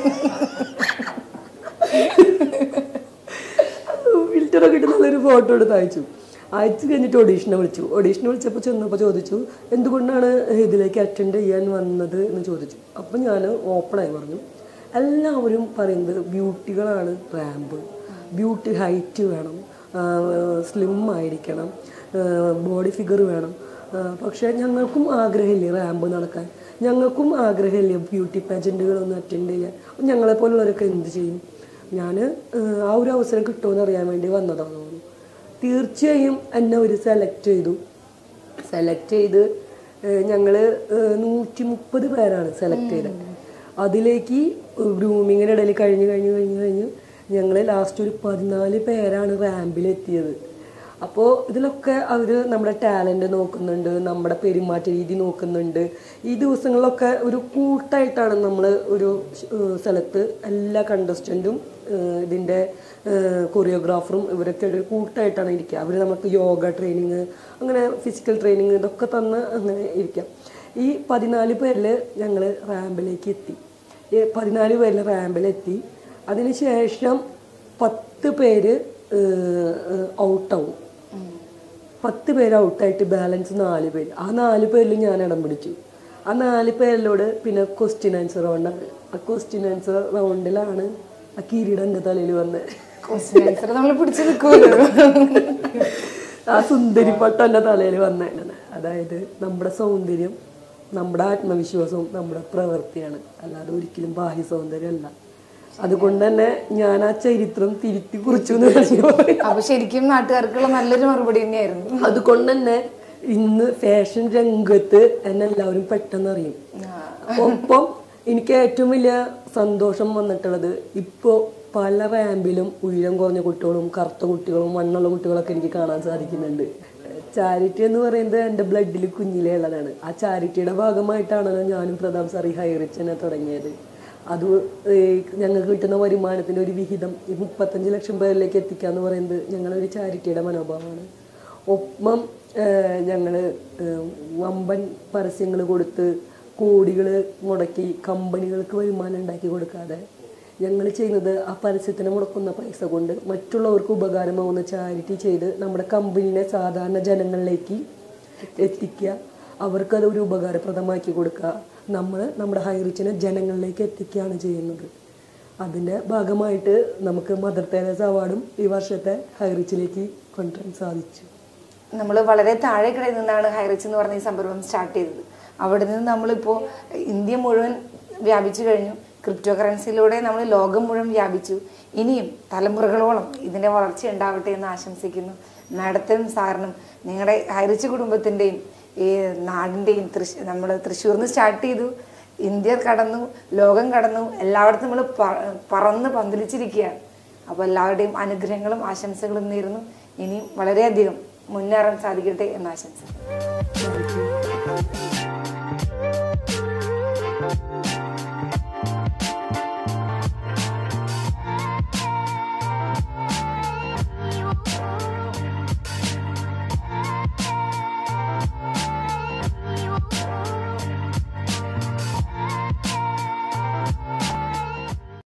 ഫിൽറ്ററൊക്കെ ഇട്ട് നല്ലൊരു ഫോട്ടോ എടുത്ത് അയച്ചു അയച്ചു കഴിഞ്ഞിട്ട് ഓഡീഷനെ വിളിച്ചു ഓഡീഷനെ വിളിച്ചപ്പോൾ ചെന്നപ്പോൾ ചോദിച്ചു എന്തുകൊണ്ടാണ് ഇതിലേക്ക് അറ്റൻഡ് ചെയ്യാൻ വന്നത് എന്ന് ചോദിച്ചു അപ്പം ഞാൻ ഓപ്പണായി പറഞ്ഞു എല്ലാവരും പറയുന്നത് ബ്യൂട്ടികളാണ് റാമ്പ് ബ്യൂട്ടി ഹൈറ്റ് വേണം സ്ലിം ആയിരിക്കണം ബോഡി ഫിഗർ വേണം ആ, പക്ഷേ ഞങ്ങൾക്കും ആഗ്രഹമില്ലേ റാമ്പ് നടക്കാൻ ഞങ്ങൾക്കും ആഗ്രഹമില്ലേ ബ്യൂട്ടി പാജൻറ്റുകളൊന്നും അറ്റൻഡ് ചെയ്യാൻ ഞങ്ങളെപ്പോലുള്ളവരൊക്കെ എന്ത് ചെയ്യും ഞാൻ ആ ഒരു അവസരം കിട്ടുമെന്ന് അറിയാൻ വേണ്ടി വന്നതാണ് തോന്നുന്നു തീർച്ചയായും എന്നെ ഒരു സെലക്ട് ചെയ്തു സെലക്ട് ചെയ്ത് ഞങ്ങൾ നൂറ്റി മുപ്പത് പേരാണ് സെലക്ട് ചെയ്തത് അതിലേക്ക് ഗ്രൂമിങ്ങിൻ്റെ ഇടയിൽ കഴിഞ്ഞ് കഴിഞ്ഞ് കഴിഞ്ഞ് കഴിഞ്ഞ് ഞങ്ങൾ ലാസ്റ്റ് ഒരു പതിനാല് പേരാണ് റാമ്പിലെത്തിയത് അപ്പോൾ ഇതിലൊക്കെ അവർ നമ്മുടെ ടാലൻറ്റ് നോക്കുന്നുണ്ട് നമ്മുടെ പെരുമാറ്റ രീതി നോക്കുന്നുണ്ട് ഈ ദിവസങ്ങളിലൊക്കെ ഒരു കൂട്ടായിട്ടാണ് നമ്മൾ ഒരു ഏഹ്, സ്ഥലത്ത് എല്ലാ കണ്ടസ്റ്റൻറ്റും ഇതിൻ്റെ കൊറിയോഗ്രാഫറും ഇവരൊക്കെ ഒരു കൂട്ടായിട്ടാണ് ഇരിക്കുക അവർ നമുക്ക് യോഗ ട്രെയിനിങ് അങ്ങനെ ഫിസിക്കൽ ട്രെയിനിങ് ഇതൊക്കെ തന്ന് അങ്ങനെ ഇരിക്കാം ഈ പതിനാല് പേരിൽ ഞങ്ങൾ റാമ്പിലേക്ക് എത്തി ഈ പതിനാല് പേരിൽ റാമ്പിലെത്തി അതിനുശേഷം പത്ത് പേര് ഔട്ടാവും പത്ത് പേര് ഔട്ടായിട്ട് ബാലൻസ് നാല് പേര് ആ നാല് പേരിൽ ഞാൻ ഇടം പിടിച്ചു ആ നാല് പേരിലോട് പിന്നെ ക്വസ്റ്റ്യൻ ആൻസർ റൗണ്ടാണ് ആ ക്വസ്റ്റ്യൻ ആൻസർ റൗണ്ടിലാണ് ആ കിരീടം എൻ്റെ തലയിൽ വന്നത് ക്വസ്റ്റ്യൻ ആൻസർ നമ്മൾ പിടിച്ചു നിൽക്കുമല്ലോ ആ സുന്ദരി പട്ടം എൻ്റെ തലയിൽ വന്നേക്കണേ അതായത് നമ്മുടെ സൗന്ദര്യം നമ്മുടെ ആത്മവിശ്വാസവും നമ്മുടെ പ്രവൃത്തിയാണ് അല്ലാതെ ഒരിക്കലും ബാഹ്യ സൗന്ദര്യമല്ല അതുകൊണ്ട് തന്നെ ഞാൻ ആ ചരിത്രം തിരുത്തി കുറിച്ചു എന്ന് പറഞ്ഞു പറയും. അപ്പൊ ശരിക്കും നാട്ടുകാർക്കുള്ള നല്ലൊരു മറുപടി തന്നെയായിരുന്നു അതുകൊണ്ട് തന്നെ ഇന്ന് ഫാഷൻ രംഗത്ത് എന്നെ എല്ലാവരും പെട്ടെന്ന് അറിയും ഒപ്പം എനിക്ക് ഏറ്റവും വലിയ സന്തോഷം വന്നിട്ടുള്ളത് ഇപ്പോൾ പല റാമ്പിലും ഉയരം കുറഞ്ഞ കുട്ടികളും കറുത്ത കുട്ടികളും മണ്ണുള്ള കുട്ടികളൊക്കെ എനിക്ക് കാണാൻ സാധിക്കുന്നുണ്ട് ചാരിറ്റി എന്ന് പറയുന്നത് എൻ്റെ ബ്ലഡിൽ കുഞ്ഞിലേ ഉള്ളതാണ് ആ ചാരിറ്റിയുടെ ഭാഗമായിട്ടാണല്ലോ ഞാനും പ്രതാപ് സാർ ഈ ഹൈറിച്ചനെ തുടങ്ങിയത് അത് ഏഹ് ഞങ്ങൾക്ക് കിട്ടുന്ന വരുമാനത്തിൻ്റെ ഒരു വിഹിതം ഈ മുപ്പത്തഞ്ച് ലക്ഷം പേരിലേക്ക് എത്തിക്കുക എന്ന് പറയുന്നത് ഞങ്ങളൊരു ചാരിറ്റിയുടെ മനോഭാവമാണ് ഒപ്പം ഞങ്ങൾ വമ്പൻ പരസ്യങ്ങൾ കൊടുത്ത് കോടികൾ മുടക്കി കമ്പനികൾക്ക് വരുമാനം ഉണ്ടാക്കി കൊടുക്കാതെ ഞങ്ങൾ ചെയ്യുന്നത് ആ പരസ്യത്തിന് മുടക്കുന്ന പൈസ കൊണ്ട് മറ്റുള്ളവർക്ക് ഉപകാരമാവുന്ന ചാരിറ്റി ചെയ്ത് നമ്മുടെ കമ്പനീനെ സാധാരണ ജനങ്ങളിലേക്ക് എത്തിക്കുക അവർക്കത് ഒരു ഉപകാരപ്രദമാക്കി കൊടുക്കുക നമ്മൾ നമ്മുടെ ഹൈറിച്ചിനെ ജനങ്ങളിലേക്ക് എത്തിക്കുകയാണ് ചെയ്യുന്നത് അതിൻ്റെ ഭാഗമായിട്ട് നമുക്ക് മദർ തെരേസ അവാർഡും ഈ വർഷത്തെ ഹൈറിച്ചിലേക്ക് കൊണ്ടുവരാൻ സാധിച്ചു നമ്മൾ വളരെ താഴെക്കിടയിൽ നിന്നാണ് ഹൈറിച്ച് എന്ന് പറഞ്ഞ ഈ സംരംഭം സ്റ്റാർട്ട് ചെയ്തത് അവിടെ നിന്ന് നമ്മളിപ്പോൾ ഇന്ത്യ മുഴുവൻ വ്യാപിച്ചു കഴിഞ്ഞു ക്രിപ്റ്റോ കറൻസിയിലൂടെ നമ്മൾ ലോകം മുഴുവൻ വ്യാപിച്ചു ഇനിയും തലമുറകളോളം ഇതിൻ്റെ വളർച്ച ഉണ്ടാവട്ടെ എന്ന് ആശംസിക്കുന്നു മാഡത്തിനും സാറിനും നിങ്ങളുടെ ഹൈറിച്ച് കുടുംബത്തിൻ്റെയും ഈ നാടിൻ്റെയും തൃശ് നമ്മൾ തൃശ്ശൂരിൽ നിന്ന് സ്റ്റാർട്ട് ചെയ്തു ഇന്ത്യ കടന്നു ലോകം കടന്നു എല്ലായിടത്തും നമ്മൾ പറന്ന് പന്തലിച്ചിരിക്കുകയാണ് അപ്പോൾ എല്ലാവരുടെയും അനുഗ്രഹങ്ങളും ആശംസകളും നേരുന്നു ഇനിയും വളരെയധികം മുന്നേറാൻ സാധിക്കട്ടെ എന്ന് ആശംസിക്കുന്നു താങ്ക് യു